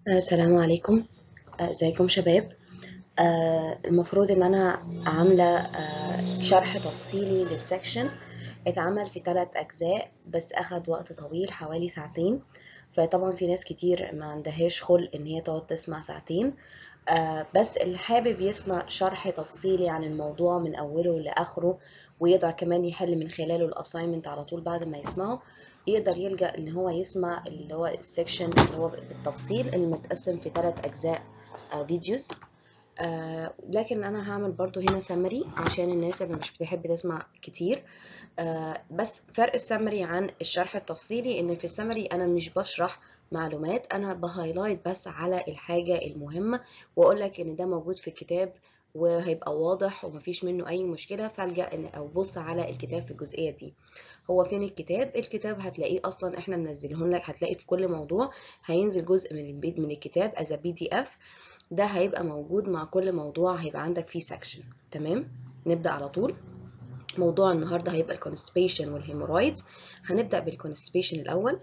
السلام عليكم آه، ازيكم شباب آه، المفروض ان انا عامله آه، شرح تفصيلي للسكشن اتعمل في ثلاث اجزاء بس اخد وقت طويل حوالي ساعتين فطبعا في ناس كتير ما عندهاش خلق ان هي تقعد تسمع ساعتين بس اللي حابب يسمع شرح تفصيلي عن الموضوع من اوله لاخره ويقدر كمان يحل من خلاله الاساينمنت على طول بعد ما يسمعه يقدر يلجأ ان هو يسمع اللي هو السكشن اللي هو بالتفصيل اللي متقسم في ثلاث اجزاء فيديوز آه لكن انا هعمل برضو هنا سمري عشان الناس اللي مش بتحب تسمع كتير آه بس فرق السمري عن الشرح التفصيلي ان في السمري انا مش بشرح معلومات انا بهايلايت بس على الحاجة المهمة واقول لك ان ده موجود في الكتاب وهيبقى واضح ومفيش منه اي مشكلة فالجأ ان او بص على الكتاب في الجزئية دي هو فين الكتاب الكتاب هتلاقيه اصلا احنا منزليه لك هتلاقي في كل موضوع هينزل جزء من البيت من الكتاب از بي دي اف ده هيبقى موجود مع كل موضوع هيبقى عندك فيه سكشن تمام نبدا على طول موضوع النهارده هيبقى الكونستيبيشن والهيمورويدز هنبدا بالكونستيبيشن الاول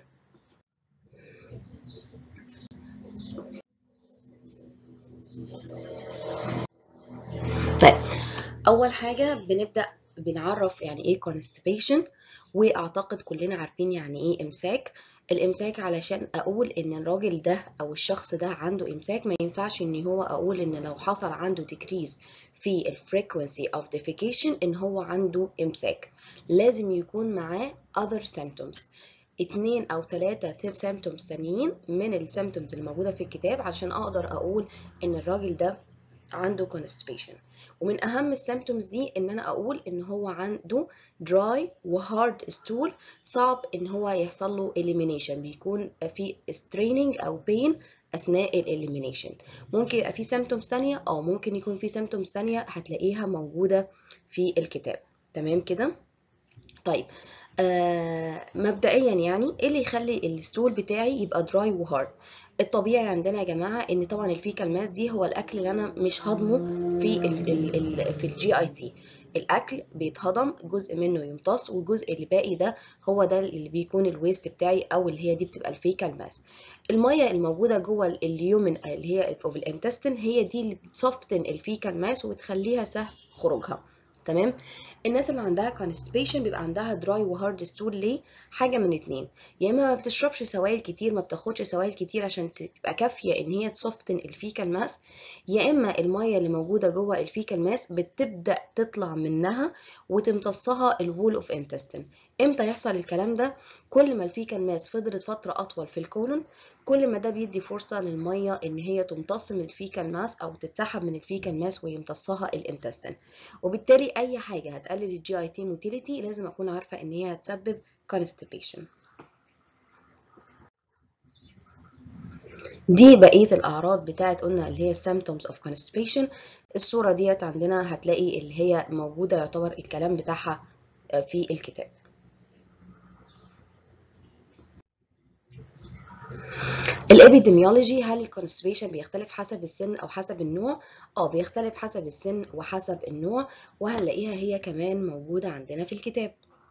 طيب اول حاجه بنبدا بنعرف يعني ايه constipation واعتقد كلنا عارفين يعني ايه امساك الامساك علشان اقول ان الراجل ده او الشخص ده عنده امساك ما ينفعش ان هو اقول ان لو حصل عنده decrease في الفريكونسي of defecation ان هو عنده امساك لازم يكون معاه other symptoms اتنين او تلاتة symptoms تانيين من السيمتومز اللي موجودة في الكتاب عشان اقدر اقول ان الراجل ده عنده constipation ومن اهم السيمتومز دي ان انا اقول ان هو عنده dry وهارد stool صعب ان هو يحصل له elimination بيكون في straining او pain اثناء الاليمينيشن ممكن يبقى في سيمتومز ثانيه او ممكن يكون في سيمتومز ثانيه هتلاقيها موجوده في الكتاب تمام كده طيب آه مبدئيا يعني ايه اللي يخلي الستول بتاعي يبقى دراي وهارد الطبيعي عندنا يا جماعه ان طبعا الفيكال ماس دي هو الاكل اللي انا مش هضمه في ال ال ال في الجي اي تي الاكل بيتهضم جزء منه يمتص والجزء اللي باقي ده هو ده اللي بيكون الويست بتاعي او اللي هي دي بتبقى الفيكال ماس الميه الموجوده جوه اليومن اللي هي في الانتستين هي دي اللي بتسوفتن الفيكال ماس وتخليها سهل خروجها تمام الناس اللي عندها constipation بيبقى عندها دراي وهارد ستول ليه حاجه من اتنين يا اما ما بتشربش سوائل كتير ما بتاخدش سوائل كتير عشان تبقى كافيه ان هي تسوفتن الفيكال ماس يا اما الميه اللي موجوده جوه الفيكال ماس بتبدا تطلع منها وتمتصها الوول اوف انتستين امتى يحصل الكلام ده كل ما الفيكال ماس فضلت فتره اطول في الكولون كل ما ده بيدي فرصه للميه ان هي تمتص من الفيكال ماس او تتسحب من الفيكال ماس ويمتصها الانتستين وبالتالي اي حاجه هتقلل الجي اي تي موتيليتي لازم اكون عارفه ان هي هتسبب constipation دي بقيه الاعراض بتاعت قلنا اللي هي symptoms of constipation الصوره ديت عندنا هتلاقي اللي هي موجوده يعتبر الكلام بتاعها في الكتاب الابيديميولوجي هل الكونستيبيشن بيختلف حسب السن او حسب النوع اه بيختلف حسب السن وحسب النوع وهنلاقيها هي كمان موجوده عندنا في الكتاب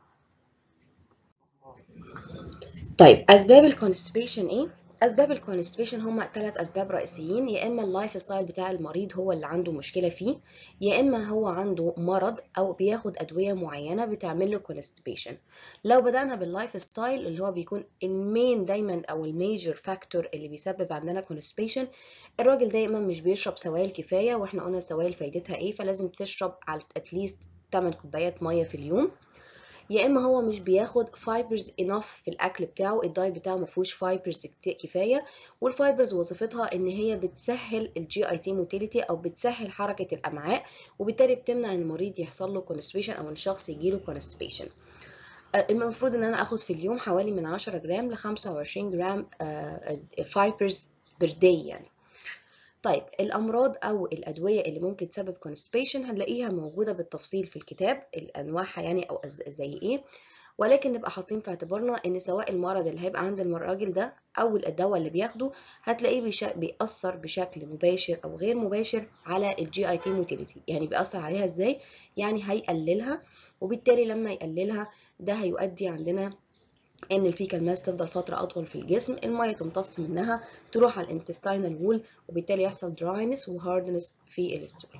طيب اسباب الكونستيبيشن ايه اسباب الكونستيبيشن هما ثلاث اسباب رئيسيين يا اما اللايف ستايل بتاع المريض هو اللي عنده مشكله فيه يا اما هو عنده مرض او بياخد ادويه معينه بتعمل له كونستيبيشن لو بدانا باللايف ستايل اللي هو بيكون المين دايما او الميجر فاكتور اللي بيسبب عندنا كونستيبيشن الراجل دايما مش بيشرب سوائل كفايه واحنا قلنا السوائل فايدتها ايه فلازم تشرب على اتليست 8 كوبايات ميه في اليوم يا اما هو مش بياخد فايبرز انف في الاكل بتاعه الدايت بتاعه ما فيهوش فايبرز كفايه والفايبرز وظيفتها ان هي بتسهل الجي اي تي موتيليتي او بتسهل حركه الامعاء وبالتالي بتمنع ان المريض يحصل له كونستيبيشن او ان الشخص يجي له كونستيبيشن المفروض ان انا اخد في اليوم حوالي من 10 جرام ل 25 جرام فايبرز بير داي يعني طيب الامراض او الادويه اللي ممكن تسبب constipation هنلاقيها موجوده بالتفصيل في الكتاب انواعها يعني او زي ايه ولكن نبقى حاطين في اعتبارنا ان سواء المرض اللي هيبقى عند الراجل ده او الدواء اللي بياخده هتلاقيه بيأثر بشكل مباشر او غير مباشر على الجي اي تي موتيليتي يعني بيأثر عليها ازاي يعني هيقللها وبالتالي لما يقللها ده هيؤدي عندنا ان الفيكال ماس تفضل فتره اطول في الجسم الميه تمتص منها تروح على الانتستينال وول وبالتالي يحصل دراينس وهاردنس في الستول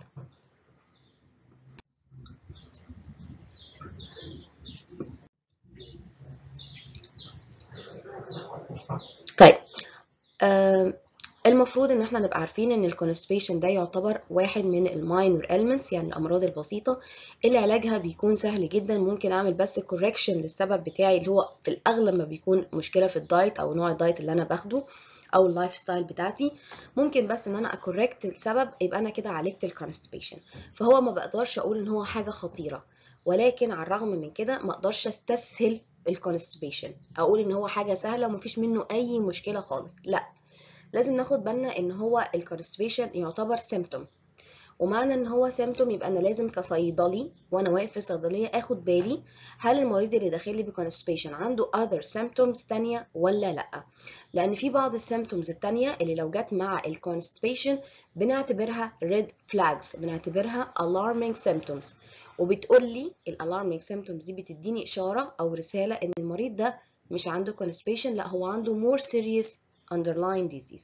طيب آه المفروض ان احنا نبقى عارفين ان الكونستيبيشن ده يعتبر واحد من الماينور elements يعني الامراض البسيطه اللي علاجها بيكون سهل جدا ممكن اعمل بس كوركشن للسبب بتاعي اللي هو في الاغلب ما بيكون مشكله في الدايت او نوع الدايت اللي انا باخده او اللايف ستايل بتاعتي ممكن بس ان انا اكوركت السبب يبقى انا كده عالجت الكونستيبيشن فهو ما بقدرش اقول ان هو حاجه خطيره ولكن على الرغم من كده ما اقدرش استسهل الكونستيبيشن اقول ان هو حاجه سهله ومفيش منه اي مشكله خالص لا لازم ناخد بالنا ان هو الكونستيبيشن يعتبر سيمتوم ومعنى ان هو سيمتوم يبقى انا لازم كصيدلي وانا واقف في الصيدليه اخد بالي هل المريض اللي داخل لي بكونستيبيشن عنده other symptoms تانية ولا لا لان في بعض السيمتومز التانية اللي لو جت مع الكونستيبيشن بنعتبرها red flags بنعتبرها alarming symptoms وبتقول لي الالارمينج symptoms دي بتديني اشاره او رساله ان المريض ده مش عنده constipation لا هو عنده more serious underlying disease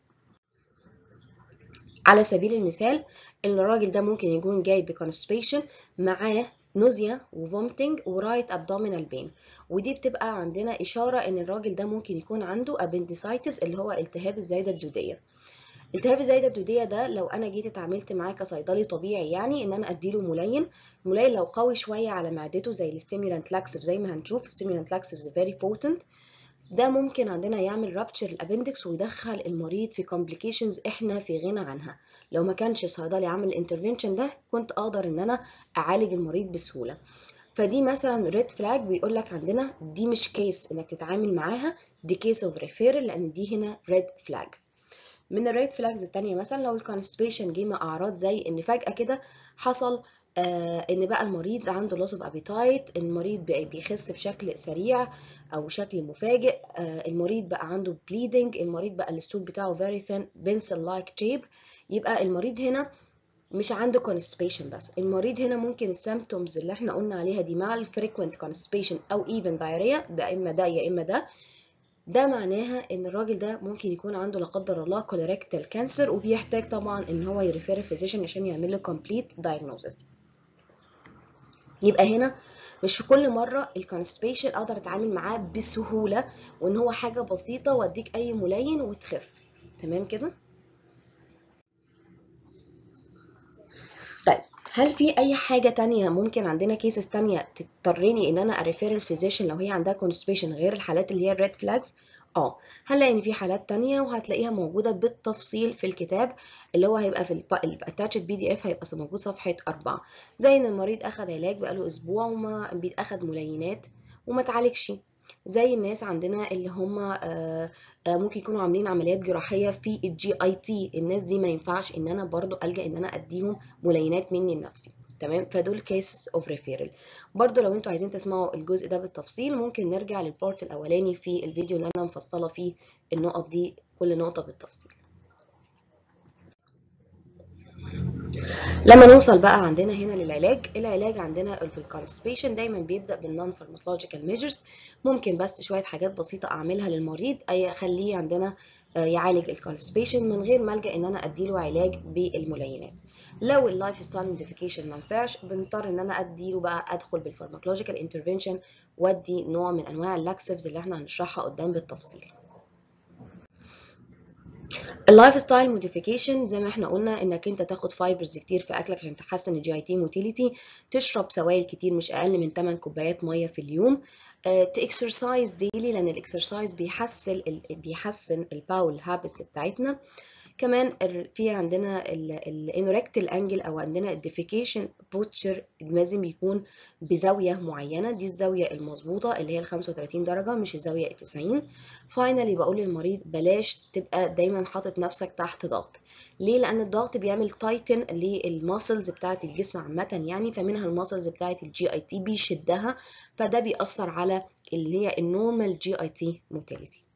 على سبيل المثال ان الراجل ده ممكن يكون جاي بكونستيبيشن معاه نوزيا وفومتنج ورايت ابدومينال بين ودي بتبقى عندنا اشاره ان الراجل ده ممكن يكون عنده appendicitis اللي هو التهاب الزايده الدوديه التهاب الزايده الدوديه ده لو انا جيت اتعاملت معاه كصيدلي طبيعي يعني ان انا اديله ملين ملين لو قوي شويه على معدته زي الستيمولانت لاكسيف زي ما هنشوف الستيمولانت لاكسيف فيري بوتنت ده ممكن عندنا يعمل رابتشر الابندكس ويدخل المريض في كومبليكيشنز احنا في غنى عنها لو ما كانش الصيدلي عامل الانترفنشن ده كنت اقدر ان انا اعالج المريض بسهوله فدي مثلا ريد فلاج بيقول لك عندنا دي مش كيس انك تتعامل معاها دي كيس اوف ريفيرال لان دي هنا ريد فلاج من الريد فلاجز التانية مثلا لو الكونستيبيشن جه مع اعراض زي ان فجأة كده حصل آه ان بقى المريض عنده loss of appetite المريض بقى بيخس بشكل سريع او شكل مفاجئ آه المريض بقى عنده bleeding المريض بقى الستول بتاعه very thin pencil like shape يبقى المريض هنا مش عنده constipation بس المريض هنا ممكن السيمبتومز اللي احنا قلنا عليها دي مع الفريكوينت constipation او even diarrhea ده اما ده يا اما ده ده معناها ان الراجل ده ممكن يكون عنده لا قدر الله كولوريكتال كانسر وبيحتاج طبعا ان هو يريفير فيزيشن عشان يعمل له كومبليت دايجنوزس يبقى هنا مش في كل مره الكونستيبيشن اقدر اتعامل معاه بسهوله وان هو حاجه بسيطه واديك اي ملين وتخف تمام كده طيب هل في اي حاجه تانية ممكن عندنا كيسز تانية تضطرني ان انا اريفير الفيزيشن لو هي عندها كونستيبيشن غير الحالات اللي هي الريد فلاجز اه هنلاقي ان في حالات تانية وهتلاقيها موجوده بالتفصيل في الكتاب اللي هو هيبقى في الاتاتشد بي دي اف هيبقى موجود صفحه أربعة زي ان المريض اخذ علاج بقاله اسبوع وما بيتاخد ملينات وما اتعالجش زي الناس عندنا اللي هم ممكن يكونوا عاملين عمليات جراحيه في الجي اي تي الناس دي ما ينفعش ان انا برضو الجا ان انا اديهم ملينات مني لنفسي تمام فدول كيس اوف ريفيرال برضو لو انتوا عايزين تسمعوا الجزء ده بالتفصيل ممكن نرجع للبارت الاولاني في الفيديو اللي انا مفصله فيه النقط دي كل نقطه بالتفصيل لما نوصل بقى عندنا هنا للعلاج العلاج عندنا في الكونستيبيشن دايما بيبدا بالنون فارماكولوجيكال ميجرز ممكن بس شويه حاجات بسيطه اعملها للمريض اي اخليه عندنا يعالج الكونستيبيشن من غير ما الجا ان انا اديله علاج بالملينات لو اللايف ستايل موديفيكيشن ما ينفعش بنضطر ان انا اديله بقى ادخل بالفارماكولوجيكال انترفنشن وادي نوع من انواع اللاكسيفز اللي احنا هنشرحها قدام بالتفصيل اللايف ستايل موديفيكيشن زي ما احنا قلنا انك انت تاخد فايبرز كتير في اكلك عشان تحسن الجي اي تي موتيليتي تشرب سوائل كتير مش اقل من 8 كوبايات ميه في اليوم تاكسرسايز ديلي لان الاكسرسايز بيحسن بيحسن الباول هابتس بتاعتنا كمان في عندنا الانوركتال انجل او عندنا الديفيكيشن بوتشر لازم يكون بزاويه معينه دي الزاويه المظبوطه اللي هي ال 35 درجه مش الزاويه ال 90 فاينلي بقول للمريض بلاش تبقى دايما حاطط نفسك تحت ضغط ليه لان الضغط بيعمل تايتن للماسلز بتاعه الجسم عامه يعني فمنها الماسلز بتاعه الجي اي تي بيشدها فده بيأثر على اللي هي النورمال جي اي تي موتيليتي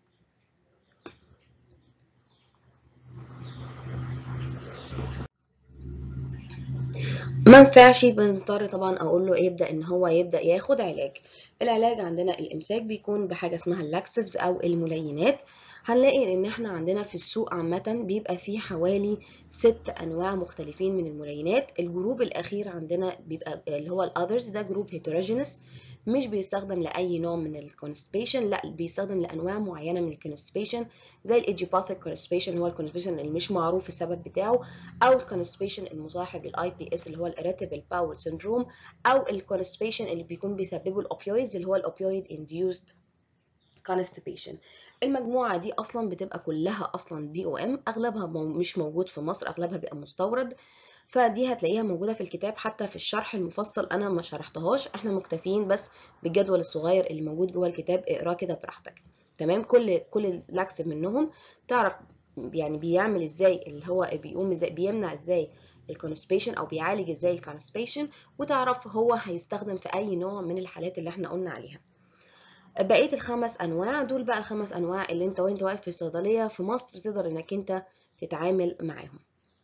ما ينفعش بنضطر طبعا اقول له يبدا ان هو يبدا ياخد علاج العلاج عندنا الامساك بيكون بحاجه اسمها اللاكسفز او الملينات هنلاقي ان احنا عندنا في السوق عامه بيبقى فيه حوالي ست انواع مختلفين من الملينات الجروب الاخير عندنا بيبقى اللي هو الاذرز ده جروب هيتروجينس مش بيستخدم لاي نوع من الكونستيبيشن لا بيستخدم لانواع معينه من الكونستيبيشن زي الايديوباثيك كونستيبيشن هو الكونستيبيشن اللي مش معروف السبب بتاعه او الكونستيبيشن المصاحب للاي بي اس اللي هو الاريتابل باول سيندروم او الكونستيبيشن اللي بيكون بيسببه الاوبيويدز اللي هو الاوبيويد انديوزد constipation المجموعة دي أصلا بتبقى كلها أصلا بي أو إم أغلبها مش موجود في مصر أغلبها بيبقى مستورد فدي هتلاقيها موجودة في الكتاب حتى في الشرح المفصل أنا ما شرحتهاش إحنا مكتفيين بس بالجدول الصغير اللي موجود جوه الكتاب اقراه كده براحتك تمام كل كل لاكس منهم تعرف يعني بيعمل ازاي اللي هو بيقوم ازاي بيمنع ازاي الكونسبيشن او بيعالج ازاي الكونسبيشن وتعرف هو هيستخدم في اي نوع من الحالات اللي احنا قلنا عليها بقيه الخمس انواع دول بقى الخمس انواع اللي انت وانت واقف في الصيدليه في مصر تقدر انك انت تتعامل معاهم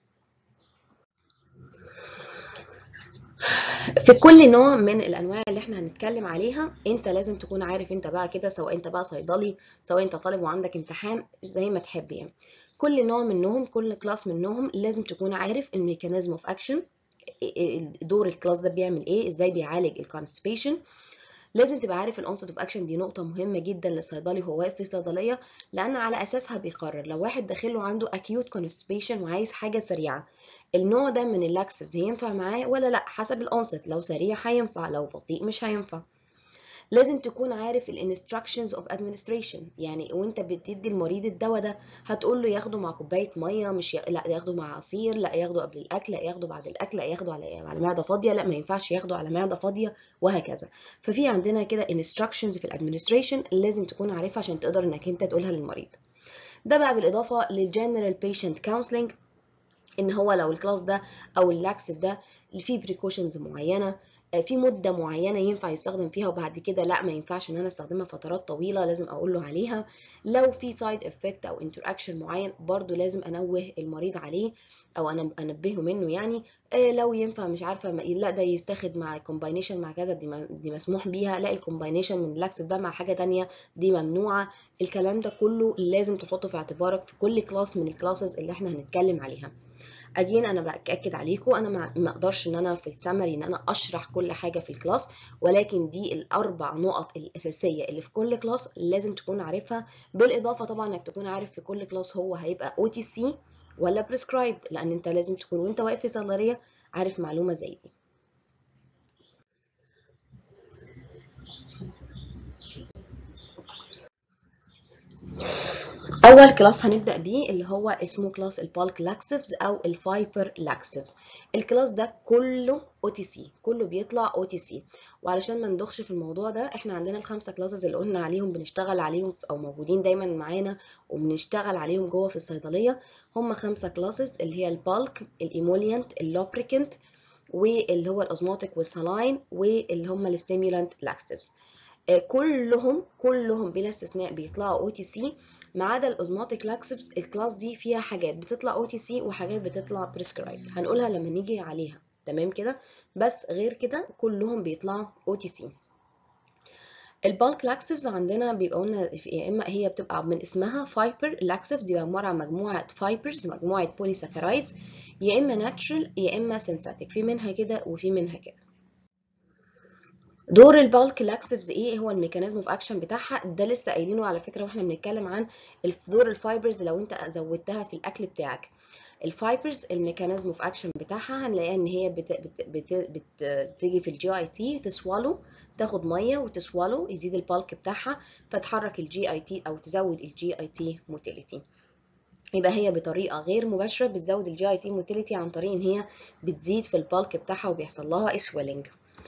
في كل نوع من الانواع اللي احنا هنتكلم عليها انت لازم تكون عارف انت بقى كده سواء انت بقى صيدلي سواء انت طالب وعندك امتحان زي ما تحب يعني كل نوع منهم كل كلاس منهم لازم تكون عارف الميكانيزم اوف اكشن دور الكلاس ده بيعمل ايه ازاي بيعالج الكونستيبيشن لازم تبقى عارف الانسد اوف اكشن دي نقطه مهمه جدا للصيدلي وهو واقف في الصيدليه لان على اساسها بيقرر لو واحد داخله عنده اكيوت كونستيبيشن وعايز حاجه سريعه النوع ده من اللاكسفز هينفع معاه ولا لا حسب الانست لو سريع هينفع لو بطيء مش هينفع لازم تكون عارف الانستراكشنز اوف ادمنستريشن يعني وانت بتدي المريض الدواء ده هتقول له ياخده مع كوبايه ميه مش ي... لا ياخده مع عصير لا ياخده قبل الاكل لا ياخده بعد الاكل لا ياخده على على معده فاضيه لا ما ينفعش ياخده على معده فاضيه وهكذا ففي عندنا كده انستراكشنز في الادمنستريشن لازم تكون عارفها عشان تقدر انك انت تقولها للمريض ده بقى بالاضافه للجنرال بيشنت كونسلنج ان هو لو الكلاس ده او اللاكسف ده فيه بريكوشنز معينه في مده معينه ينفع يستخدم فيها وبعد كده لا ما ينفعش ان انا استخدمها فترات طويله لازم اقول له عليها لو في سايد افكت او انتراكشن معين برضو لازم انوه المريض عليه او انا انبهه منه يعني لو ينفع مش عارفه لا ده يتاخد مع كومباينيشن مع كذا دي, دي مسموح بيها لا الكومباينيشن من اللاكس ده مع حاجه تانية دي ممنوعه الكلام ده كله لازم تحطه في اعتبارك في كل كلاس من الكلاسز اللي احنا هنتكلم عليها اجين انا باكد عليكم انا ما اقدرش ان انا في السمري ان انا اشرح كل حاجه في الكلاس ولكن دي الاربع نقط الاساسيه اللي في كل كلاس لازم تكون عارفها بالاضافه طبعا انك تكون عارف في كل كلاس هو هيبقى او تي سي ولا بريسكرايبد لان انت لازم تكون وانت واقف في صيدليه عارف معلومه زي دي اول كلاس هنبدا بيه اللي هو اسمه كلاس البالك لاكسفز او الفايبر لاكسفز الكلاس ده كله او تي سي كله بيطلع او تي سي وعلشان ما ندخش في الموضوع ده احنا عندنا الخمسه كلاسز اللي قلنا عليهم بنشتغل عليهم او موجودين دايما معانا وبنشتغل عليهم جوه في الصيدليه هم خمسه كلاسز اللي هي البالك الايموليانت اللوبريكنت واللي هو الاوزموتيك والسلاين واللي هم الستيمولانت لاكسفز كلهم كلهم بلا استثناء بيطلعوا او تي سي ما عدا الاوزموتيك لاكسبس الكلاس دي فيها حاجات بتطلع او تي سي وحاجات بتطلع بريسكرايبد هنقولها لما نيجي عليها تمام كده بس غير كده كلهم بيطلعوا او تي سي البالك لاكسفز عندنا بيبقى قلنا يا اما هي بتبقى من اسمها فايبر لاكسفز دي عباره عن مجموعه فايبرز مجموعه بوليساكرايدز يا اما ناتشرال يا اما سينثيتك في منها كده وفي منها كده دور البالك لاكسفز ايه هو الميكانيزم اوف اكشن بتاعها ده لسه قايلينه على فكره واحنا بنتكلم عن دور الفايبرز لو انت زودتها في الاكل بتاعك الفايبرز الميكانيزم اوف اكشن بتاعها هنلاقيها ان هي بت بت بت بتيجي في الجي اي تي تسوالو تاخد ميه وتسوالو يزيد البالك بتاعها فتحرك الجي اي تي او تزود الجي اي تي موتيليتي يبقى هي بطريقه غير مباشره بتزود الجي اي تي موتيليتي عن طريق ان هي بتزيد في البالك بتاعها وبيحصل لها سويلنج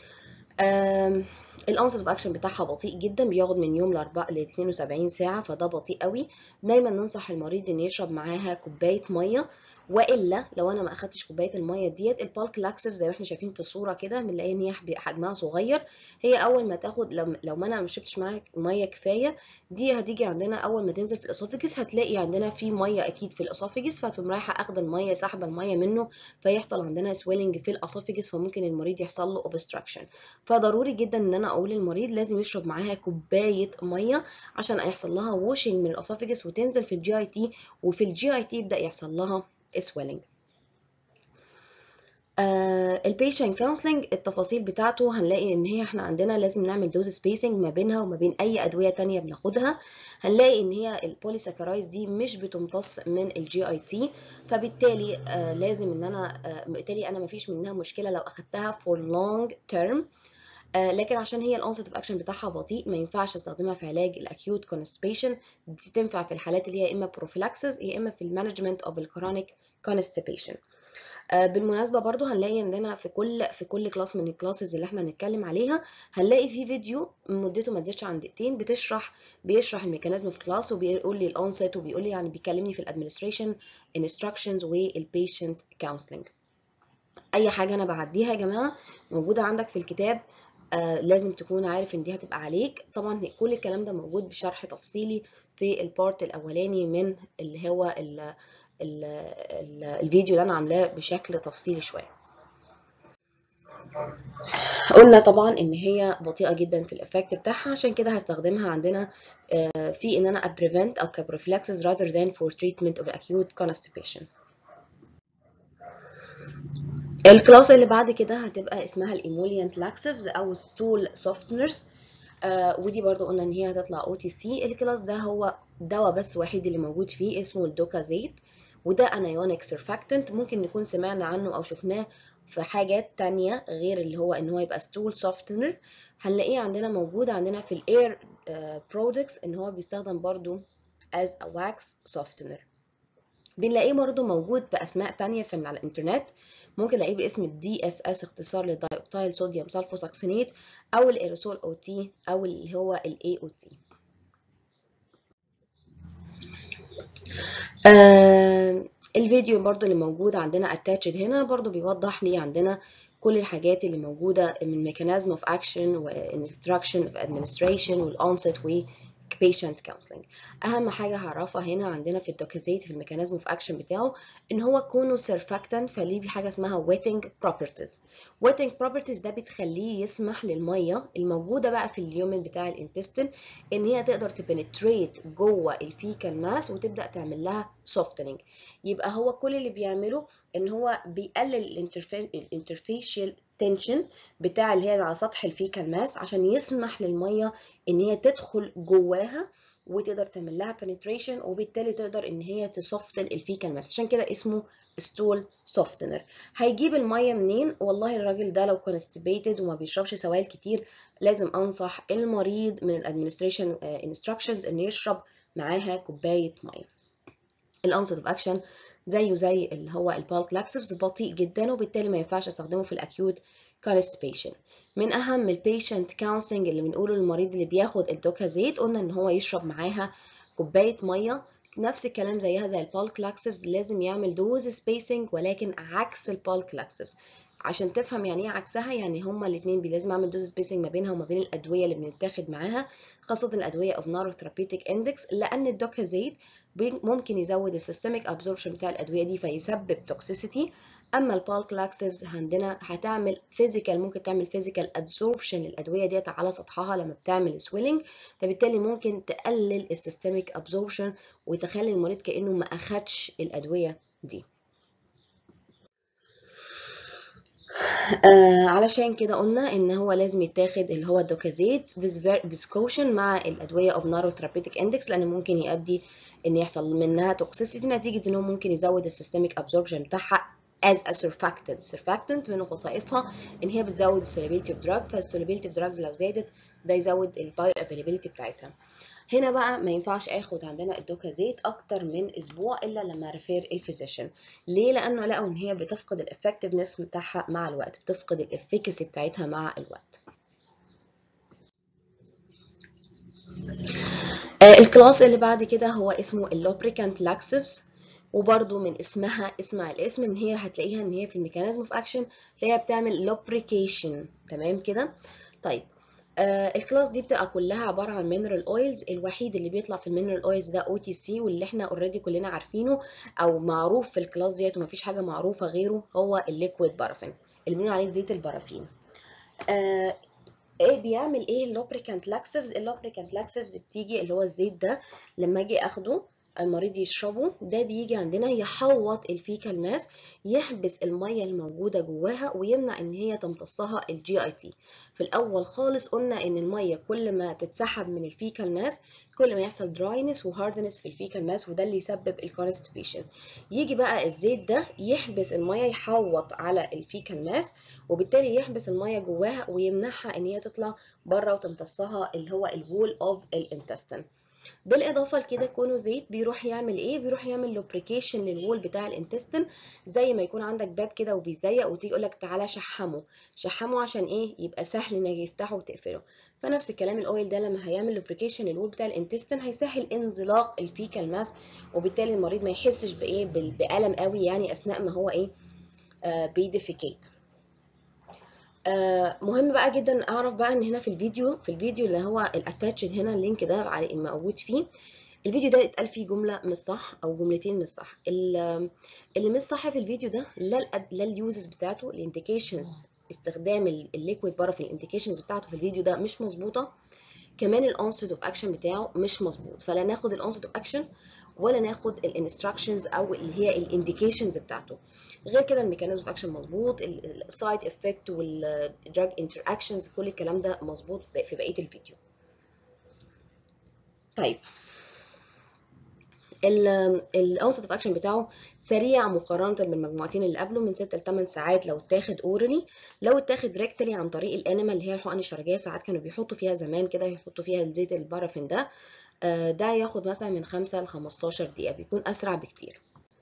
الانسر اوف اكشن بتاعها بطيء جدا بياخد من يوم ل 4 ل 72 ساعه فده بطيء قوي دايما ننصح المريض ان يشرب معاها كوبايه ميه والا لو انا ما اخدتش كوبايه الميه ديت البالك لاكسف زي ما احنا شايفين في الصوره كده بنلاقي ان هي حجمها صغير هي اول ما تاخد لو, لو ما انا ما شربتش معاها ميه كفايه دي هتيجي عندنا اول ما تنزل في الاسوفجس هتلاقي عندنا في ميه اكيد في الاسوفجس فتقوم رايحه اخده الميه سحبه الميه منه فيحصل عندنا سويلنج في الاسوفجس فممكن المريض يحصل له اوبستراكشن فضروري جدا ان انا انا اقول للمريض لازم يشرب معاها كوبايه ميه عشان يحصل لها ووشنج من الاسوفجس وتنزل في الجي اي تي وفي الجي اي تي يبدا يحصل لها swelling البيشنت كونسلنج التفاصيل بتاعته هنلاقي ان هي احنا عندنا لازم نعمل دوز سبيسنج ما بينها وما بين اي ادويه تانية بناخدها هنلاقي ان هي البوليساكرايز دي مش بتمتص من الجي اي تي فبالتالي آه لازم ان انا آه بالتالي انا مفيش منها مشكله لو اخدتها فور لونج تيرم آه لكن عشان هي الانست اوف اكشن بتاعها بطيء ما ينفعش استخدمها في علاج الاكيوت كونستيبيشن دي تنفع في الحالات اللي هي يا اما بروفيلاكسس يا اما في المانجمنت اوف الكرونيك كونستيبيشن بالمناسبه برضو هنلاقي عندنا في كل في كل كلاس من الكلاسز اللي احنا هنتكلم عليها هنلاقي في فيديو مدته ما تزيدش عن دقيقتين بتشرح بيشرح الميكانيزم في كلاس وبيقول لي الانست وبيقول لي يعني بيكلمني في الادمنستريشن انستراكشنز والبيشنت كونسلنج اي حاجه انا بعديها يا جماعه موجوده عندك في الكتاب آه لازم تكون عارف ان دي هتبقى عليك طبعا كل الكلام ده موجود بشرح تفصيلي في البارت الاولاني من اللي هو ال ال ال الفيديو اللي انا عاملاه بشكل تفصيلي شويه قلنا طبعا ان هي بطيئه جدا في الافكت بتاعها عشان كده هستخدمها عندنا في ان انا prevent او كبروفيلاكسس rather than for treatment of acute constipation الكلاس اللي بعد كده هتبقى اسمها الايموليانت لاكسفز او ستول سوفتنرز آه ودي برضو قلنا ان هي هتطلع او تي سي الكلاس ده هو دواء بس وحيد اللي موجود فيه اسمه الدوكازيت وده انايونيك سيرفاكتنت ممكن نكون سمعنا عنه او شفناه في حاجات تانية غير اللي هو ان هو يبقى ستول سوفتنر هنلاقيه عندنا موجود عندنا في الاير برودكتس ان هو بيستخدم برضو as a wax softener بنلاقيه برضو موجود باسماء تانية في على الانترنت ممكن نلاقيه باسم الدي اس اس اختصار للدايوكتايل صوديوم سلفوساكسينيت او الايروسول او تي او اللي هو الاي او تي آه الفيديو برضو اللي موجود عندنا اتاتشد هنا برضو بيوضح لي عندنا كل الحاجات اللي موجودة من ميكانيزم اوف اكشن وانستراكشن اوف ادمنستريشن والانست و patient counseling اهم حاجه هعرفها هنا عندنا في الدوكازيت في الميكانيزم اوف اكشن بتاعه ان هو كونه سيرفاكتنت فليه حاجه اسمها wetting properties wetting properties ده بتخليه يسمح للميه الموجوده بقى في اليومن بتاع الانتستين ان هي تقدر تبنتريت جوه الفيكال ماس وتبدا تعمل لها softening يبقى هو كل اللي بيعمله ان هو بيقلل الانترفيشال تنشن بتاع اللي هي على سطح الفيكال ماس عشان يسمح للميه ان هي تدخل جواها وتقدر تعمل لها penetration وبالتالي تقدر ان هي تسوفتن الفيكال ماس عشان كده اسمه ستول سوفتنر هيجيب الميه منين والله الراجل ده لو constipated وما بيشربش سوائل كتير لازم انصح المريض من الادمنستريشن انستراكشنز ان يشرب معاها كوبايه ميه الانسد اوف اكشن زيه زي اللي هو البالك لاكسفز بطيء جدا وبالتالي ما ينفعش استخدمه في الاكيوت constipation من اهم البيشنت كونسلنج اللي بنقوله للمريض اللي بياخد الدوكازيت قلنا ان هو يشرب معاها كوبايه ميه نفس الكلام زيها زي البالك لاكسفز لازم يعمل دوز سبيسنج ولكن عكس البالك لاكسفز عشان تفهم يعني ايه عكسها يعني هما الاثنين لازم اعمل دوز سبيسنج ما بينها وما بين الادويه اللي بنتاخد معاها خاصه الادويه اوف نارو ثيرابيوتيك اندكس لان الدوكازيت ممكن يزود السيستميك ابزوربشن بتاع الادويه دي فيسبب توكسيسيتي اما البالك لاكسفز عندنا هتعمل فيزيكال ممكن تعمل فيزيكال ادسوربشن للادويه ديت على سطحها لما بتعمل سويلنج فبالتالي ممكن تقلل السيستميك ابزوربشن وتخلي المريض كانه ما اخدش الادويه دي آه علشان كده قلنا ان هو لازم يتاخد اللي هو الدوكازيت فيسكوشن مع الادويه اوف نارو ثيرابيوتيك اندكس لان ممكن يؤدي ان يحصل منها توكسيسيتي نتيجه ان هو ممكن يزود السيستميك ابزوربشن بتاعها as a surfactant surfactant من خصائصها ان هي بتزود السوليبيليتي اوف دراج فالسوليبيليتي اوف دراجز لو زادت ده يزود البايو افيلابيلتي بتاعتها هنا بقى ما ينفعش اخد عندنا الدوكازيت اكتر من اسبوع الا لما ريفير الفيزيشن ليه لانه لقوا ان هي بتفقد الافكتفنس بتاعها مع الوقت بتفقد الافيكاسي بتاعتها مع الوقت آه الكلاس اللي بعد كده هو اسمه اللوبريكانت لاكسفز وبرده من اسمها اسمع الاسم ان هي هتلاقيها ان هي في الميكانيزم اوف اكشن تلاقيها بتعمل لوبريكيشن تمام كده طيب آه الكلاس دي بتبقى كلها عباره عن مينرال اويلز الوحيد اللي بيطلع في المينرال اويلز ده او تي سي واللي احنا اوريدي كلنا عارفينه او معروف في الكلاس ديت ومفيش حاجه معروفه غيره هو الليكويد بارافين اللي بنقول عليه زيت البارافين آه ايه بيعمل ايه اللوبريكانت لاكسيفز اللوبريكانت لاكسيفز بتيجي اللي هو الزيت ده لما اجي اخده المريض يشربه ده بيجي عندنا يحوط الفيكال ماس يحبس الميه الموجوده جواها ويمنع ان هي تمتصها الجي اي تي في الاول خالص قلنا ان الميه كل ما تتسحب من الفيكال ماس كل ما يحصل دراينس وهاردنس في الفيكال ماس وده اللي يسبب الكونستيبيشن يجي بقى الزيت ده يحبس الميه يحوط على الفيكال ماس وبالتالي يحبس الميه جواها ويمنعها ان هي تطلع بره وتمتصها اللي هو الوول اوف الانتستين بالاضافه لكده كونه زيت بيروح يعمل ايه بيروح يعمل لوبريكيشن للوول بتاع الانتستين زي ما يكون عندك باب كده وبيزيق وتيجي يقول لك تعالى شحمه شحمه عشان ايه يبقى سهل انك تفتحه وتقفله فنفس الكلام الاويل ده لما هيعمل لوبريكيشن للوول بتاع الانتستين هيسهل انزلاق الفيكال ماس وبالتالي المريض ما يحسش بايه بالم قوي يعني اثناء ما هو ايه آه بيديفيكيت آه مهم بقى جدا اعرف بقى ان هنا في الفيديو في الفيديو اللي هو الاتاتشد هنا اللينك ده على موجود فيه الفيديو ده اتقال فيه جمله مش صح او جملتين مش صح اللي مش صح في الفيديو ده لا لا اليوزز بتاعته الانديكيشنز استخدام الليكويد بارافين الانديكيشنز بتاعته في الفيديو ده مش مظبوطه كمان الانسيت اوف اكشن بتاعه مش مظبوط فلا ناخد الانسيت اوف اكشن ولا ناخد الانستراكشنز او اللي هي الانديكيشنز بتاعته غير كده الميكانيزم اوف اكشن مظبوط السايد افكت والدراج انتر اكشنز كل الكلام ده مظبوط في بقيه الفيديو طيب الاونست اوف اكشن بتاعه سريع مقارنه بالمجموعتين اللي قبله من 6 ل 8 ساعات لو اتاخد اورالي لو اتاخد ريكتالي عن طريق الانيما اللي هي الحقن الشرجيه ساعات كانوا بيحطوا فيها زمان كده يحطوا فيها الزيت البارافين ده ده ياخد مثلا من 5 ل 15 دقيقه بيكون اسرع بكتير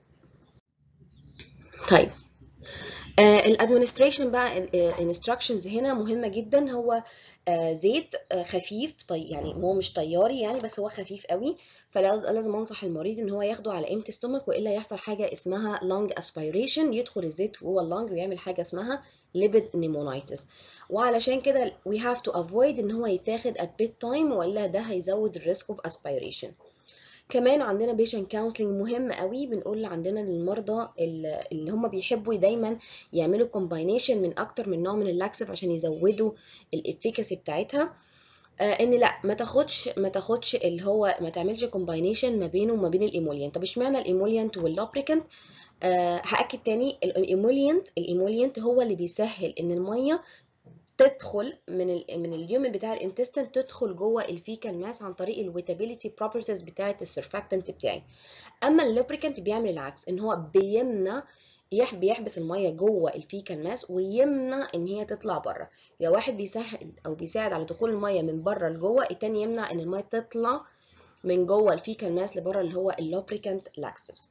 طيب الادمنستريشن بقى الانستراكشنز هنا مهمه جدا هو آه زيت آه خفيف طي يعني هو مش طياري يعني بس هو خفيف قوي فلازم انصح المريض ان هو ياخده على امتي ستومك والا يحصل حاجه اسمها لونج اسبيريشن يدخل الزيت جوه اللونج ويعمل حاجه اسمها ليبيد نيمونايتس وعلشان كده we have to avoid ان هو يتاخد at bedtime والا ده هيزود الريسك اوف اسبيريشن كمان عندنا بيشنت كونسلنج مهم قوي بنقول عندنا للمرضى اللي هم بيحبوا دايما يعملوا كومباينيشن من اكتر من نوع من اللاكسف عشان يزودوا الافيكاسي بتاعتها آه ان لا ما تاخدش ما تاخدش اللي هو ما تعملش كومباينيشن ما بينه وما بين الايمولينت طب اشمعنى الايمولينت واللوبريكانت آه هاكد تاني الايمولينت الايمولينت هو اللي بيسهل ان الميه تدخل من ال من اليومن بتاع الانتستين تدخل جوه الفيكال ماس عن طريق الويتابيليتي بروبرتيز بتاعه السرفاكتنت بتاعي اما اللوبريكانت بيعمل العكس ان هو بيمنع بيحبس الميه جوه الفيكال ماس ويمنع ان هي تطلع بره يا واحد بيساعد او بيساعد على دخول الميه من بره لجوه التاني يمنع ان الميه تطلع من جوه الفيكال ماس لبره اللي هو اللوبريكانت لاكسفز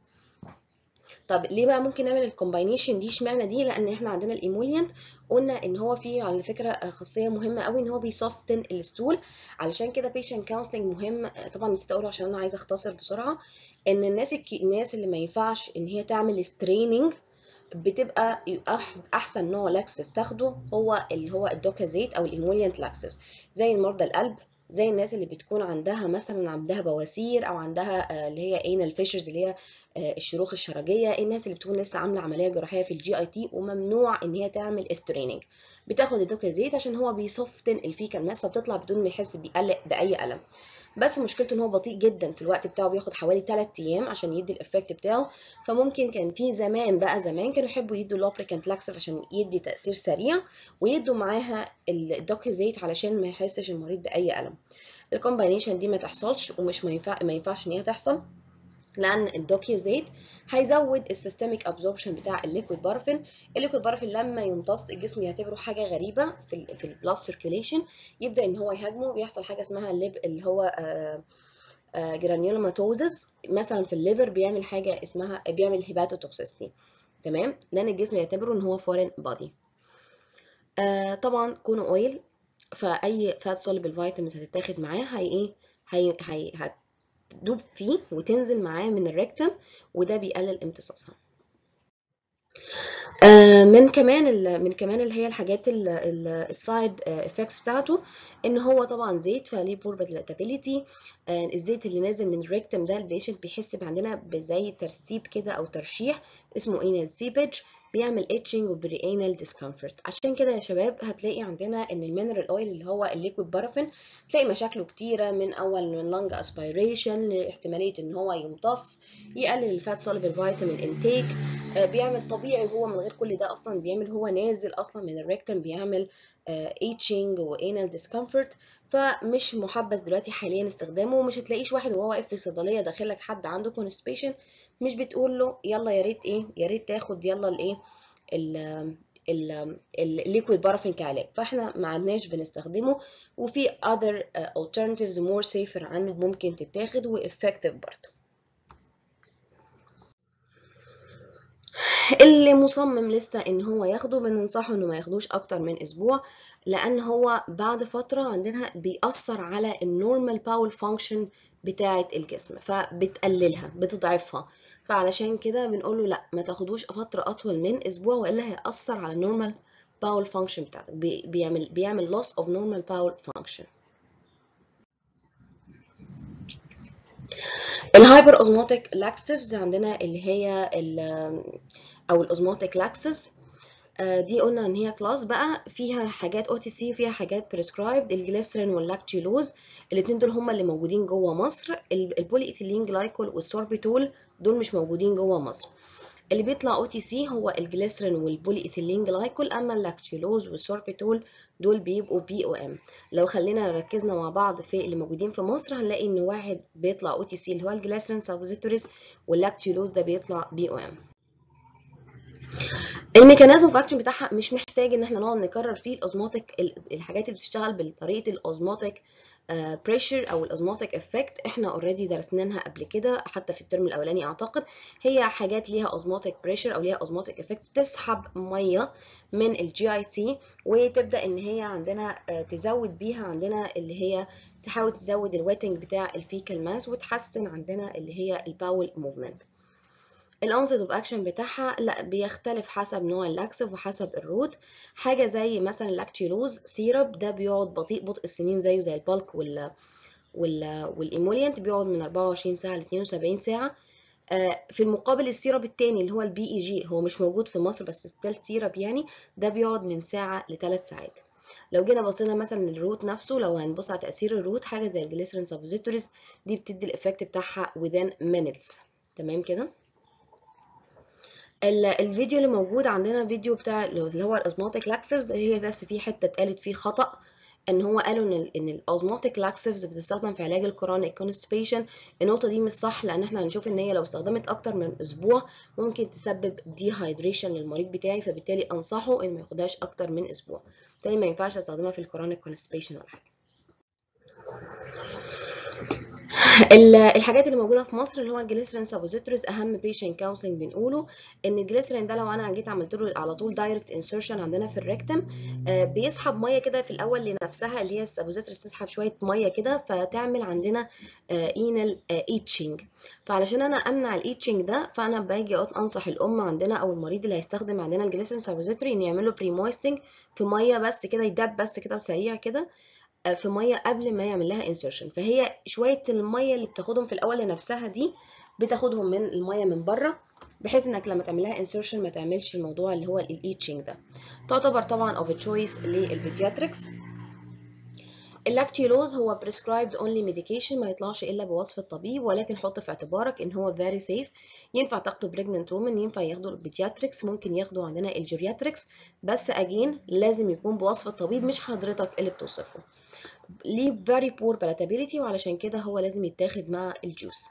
طب ليه بقى ممكن نعمل الكومباينيشن دي اشمعنى دي لان احنا عندنا الايمولينت قلنا ان هو فيه على فكره خاصيه مهمه قوي ان هو بيسوفتن الستول علشان كده بيشنت كونسلنج مهم طبعا نسيت اقوله عشان انا عايزه اختصر بسرعه ان الناس الكي... الناس اللي ما ينفعش ان هي تعمل ستريننج بتبقى احسن نوع لاكسف تاخده هو اللي هو الدوكازيت او الايمولينت لاكسفز زي مرضى القلب زي الناس اللي بتكون عندها مثلا عندها بواسير او عندها اللي هي انال فيشرز اللي هي الشروخ الشرجيه الناس اللي بتكون لسه عامله عمليه جراحيه في الجي اي تي وممنوع ان هي تعمل استريننج بتاخد الدوكازيت عشان هو بيسوفتن الفيكال ماس فبتطلع بدون ما يحس بيقلق باي الم بس مشكلته ان هو بطيء جدا في الوقت بتاعه بياخد حوالي 3 ايام عشان يدي الافكت بتاعه فممكن كان في زمان بقى زمان كانوا يحبوا يدوا لوبريكانت لاكسف عشان يدي تاثير سريع ويدوا معاها الدوكازيت علشان ما يحسش المريض باي الم الكومباينيشن دي ما تحصلش ومش ما ينفع ما ينفعش ان هي تحصل لان الدوكيازيت هيزود السيستميك ابزوربشن بتاع الليكويد بارفين الليكويد بارفين لما يمتص الجسم يعتبره حاجه غريبه في ال في البلاد سيركيوليشن يبدا ان هو يهاجمه بيحصل حاجه اسمها الليب اللي هو جرانيولوماتوزس مثلا في الليفر بيعمل حاجه اسمها بيعمل هيباتوتوكسيستي تمام لان الجسم يعتبره ان هو فورين بادي آه طبعا كونه اويل فاي فات سوليبل فيتامينز هتتاخد معاه هي ايه هي هي هتدوب فيه وتنزل معاه من الريكتم وده بيقلل امتصاصها آه من كمان من كمان اللي هي الحاجات السايد افكتس بتاعته ان هو طبعا زيت فليه بور بلاتابيليتي آه الزيت اللي نازل من الريكتم ده البيشنت بيحس عندنا بزي ترسيب كده او ترشيح اسمه انال سيبج بيعمل اتشنج وبريانال ديسكمفورت عشان كده يا شباب هتلاقي عندنا ان المينرال اويل اللي هو الليكويد بارافين تلاقي مشاكله كتيره من اول من لانج اسبيريشن لاحتماليه ان هو يمتص يقلل الفات سوليبل فيتامين انتيك بيعمل طبيعي هو من غير كل ده اصلا بيعمل هو نازل اصلا من الريكتم بيعمل اتشنج وانال ديسكمفورت فمش محبذ دلوقتي حاليا استخدامه ومش هتلاقيش واحد وهو واقف في صيدليه داخل لك حد عنده كونستيبيشن مش بتقول له يلا يا ريت ايه يا ريت تاخد يلا الايه الليكويد بارافين كعلاج فاحنا ما عدناش بنستخدمه وفي other alternatives more safer عنه ممكن تتاخد وeffective برضه اللي مصمم لسه ان هو ياخده بننصحه انه ما ياخدوش اكتر من اسبوع لان هو بعد فتره عندنا بيأثر على النورمال باول فانكشن بتاعه الجسم فبتقللها بتضعفها فعلشان كده بنقول له لا ما تاخدوش فتره اطول من اسبوع والا هيأثر على النورمال باول فانكشن بتاعتك بيعمل بيعمل loss of normal bowel function الهايبر اوزموتيك لاكسيفز عندنا اللي هي او الاوزموتيك لاكسيفز دي قلنا ان هي كلاس بقى فيها حاجات او تي سي وفيها حاجات بريسكرايبد الجليسرين واللاكتيولوز الاثنين دول هم اللي موجودين جوه مصر البولي ايثيلين جلايكول والسوربيتول دول مش موجودين جوه مصر اللي بيطلع او تي سي هو الجليسرين والبولي ايثيلين جلايكول اما اللاكتيولوز والسوربيتول دول بيبقوا بي او ام لو خلينا ركزنا مع بعض في اللي موجودين في مصر هنلاقي ان واحد بيطلع او تي سي اللي هو الجليسرين سابوزيتوريز واللاكتيولوز ده بيطلع بي او ام الميكانيزم اوف اكشن بتاعها مش محتاج ان احنا نقعد نكرر فيه الاوزموتيك الحاجات اللي بتشتغل بطريقه الاوزموتيك بريشر او الاوزموتيك افكت احنا اوريدي درسناها قبل كده حتى في الترم الاولاني اعتقد هي حاجات ليها اوزموتيك بريشر او ليها اوزموتيك افكت تسحب ميه من الجي اي تي وتبدا ان هي عندنا تزود بيها عندنا اللي هي تحاول تزود الويتنج بتاع الفيكال ماس وتحسن عندنا اللي هي الباول موفمنت الانسيت اوف اكشن بتاعها لا بيختلف حسب نوع اللاكسف وحسب الروت حاجه زي مثلا اللاكتيلوز سيرب ده بيقعد بطيء بطء السنين زيه زي البالك وال وال والايمولينت بيقعد من 24 ساعه ل 72 ساعه في المقابل السيرب التاني اللي هو البي اي جي هو مش موجود في مصر بس ستيل سيرب يعني ده بيقعد من ساعه لثلاث ساعات لو جينا بصينا مثلا للروت نفسه لو هنبص على تاثير الروت حاجه زي الجليسرين سابوزيتوريز دي بتدي الايفكت بتاعها within minutes تمام كده الفيديو اللي موجود عندنا فيديو بتاع اللي هو الاوزموتيك لاكسيفز هي بس في حته اتقالت فيه خطا ان هو قالوا ان ان الاوزموتيك لاكسيفز بتستخدم في علاج الكورونيك كونستيبيشن النقطه دي مش صح لان احنا هنشوف ان هي لو استخدمت اكتر من اسبوع ممكن تسبب ديهايدريشن للمريض بتاعي فبالتالي انصحه ان ما ياخدهاش اكتر من اسبوع تاني ما ينفعش استخدمها في الكورونيك كونستيبيشن ولا حاجه الحاجات اللي موجوده في مصر اللي هو الجليسرين سابوزيتوريز اهم بيشنت كونسلنج بنقوله ان الجليسرين ده لو انا جيت عملت له على طول دايركت انسرشن عندنا في الريكتم بيسحب ميه كده في الاول لنفسها اللي هي السابوزيتوريز تسحب شويه ميه كده فتعمل عندنا اينال ايتشنج فعلشان انا امنع الايتشنج ده فانا باجي انصح الام عندنا او المريض اللي هيستخدم عندنا الجليسرين سابوزيتوري انه يعمل له بري مويستنج في ميه بس كده يدب بس كده سريع كده في ميه قبل ما يعمل لها انسرشن فهي شويه الميه اللي بتاخدهم في الاول لنفسها دي بتاخدهم من الميه من بره بحيث انك لما تعمل لها انسرشن ما تعملش الموضوع اللي هو الايتشنج ده تعتبر طبعا اوف تشويس للبيدياتريكس اللاكتيلوز هو prescribed only medication ما يطلعش الا بوصف الطبيب ولكن حط في اعتبارك ان هو very safe ينفع تاخده pregnant women ينفع ياخده البيدياتريكس ممكن ياخده عندنا الجيرياتريكس بس اجين لازم يكون بوصف الطبيب مش حضرتك اللي بتوصفه ليه very poor palatability وعلشان كده هو لازم يتاخد مع الجوس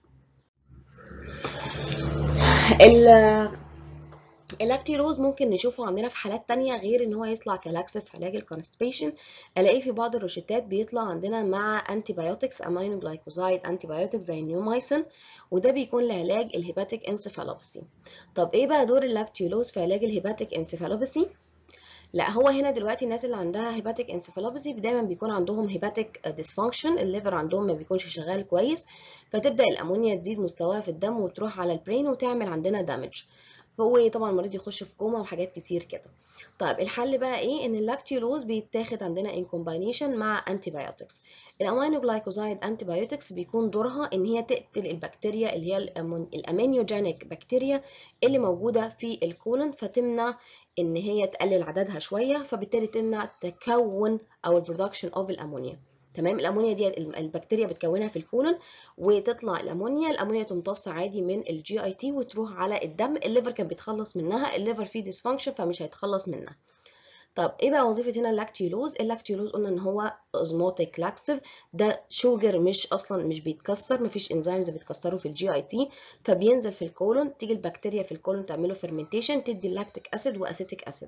اللاكتيروز ممكن نشوفه عندنا في حالات تانية غير ان هو يطلع كلاكسف في علاج الكونستيبيشن الاقيه في بعض الروشتات بيطلع عندنا مع انتي بايوتكس امينو جلايكوزايد انتي بايوتكس زي النيومايسين وده بيكون لعلاج الهيباتيك انسفالوباثي طب ايه بقى دور اللاكتيولوز في علاج الهيباتيك انسفالوباثي لا هو هنا دلوقتي الناس اللي عندها هيباتيك انسفالوباثي دايما بيكون عندهم هيباتيك ديسفانكشن الليفر عندهم ما بيكونش شغال كويس فتبدا الامونيا تزيد مستواها في الدم وتروح على البرين وتعمل عندنا دامج هو طبعا المريض يخش في كوما وحاجات كتير كده طيب الحل بقى ايه ان اللاكتيولوز بيتاخد عندنا ان كومباينيشن مع انتي بايوتكس الامينو جلايكوزايد انتي بايوتكس بيكون دورها ان هي تقتل البكتيريا اللي هي الامينيوجينيك بكتيريا اللي موجوده في الكولون فتمنع ان هي تقلل عددها شويه فبالتالي تمنع تكون او البرودكشن اوف الامونيا تمام الامونيا دي البكتيريا بتكونها في الكولون وتطلع الامونيا الامونيا تمتص عادي من الجي اي تي وتروح على الدم الليفر كان بيتخلص منها الليفر فيه ديسفانكشن فمش هيتخلص منها طب ايه بقى وظيفه هنا اللاكتيولوز اللاكتيولوز قلنا ان هو اوزموتيك لاكسيف ده شوجر مش اصلا مش بيتكسر مفيش انزيمز بتكسره في الجي اي تي فبينزل في الكولون تيجي البكتيريا في الكولون تعمله فيرمنتيشن تدي اللاكتيك اسيد واسيتيك اسيد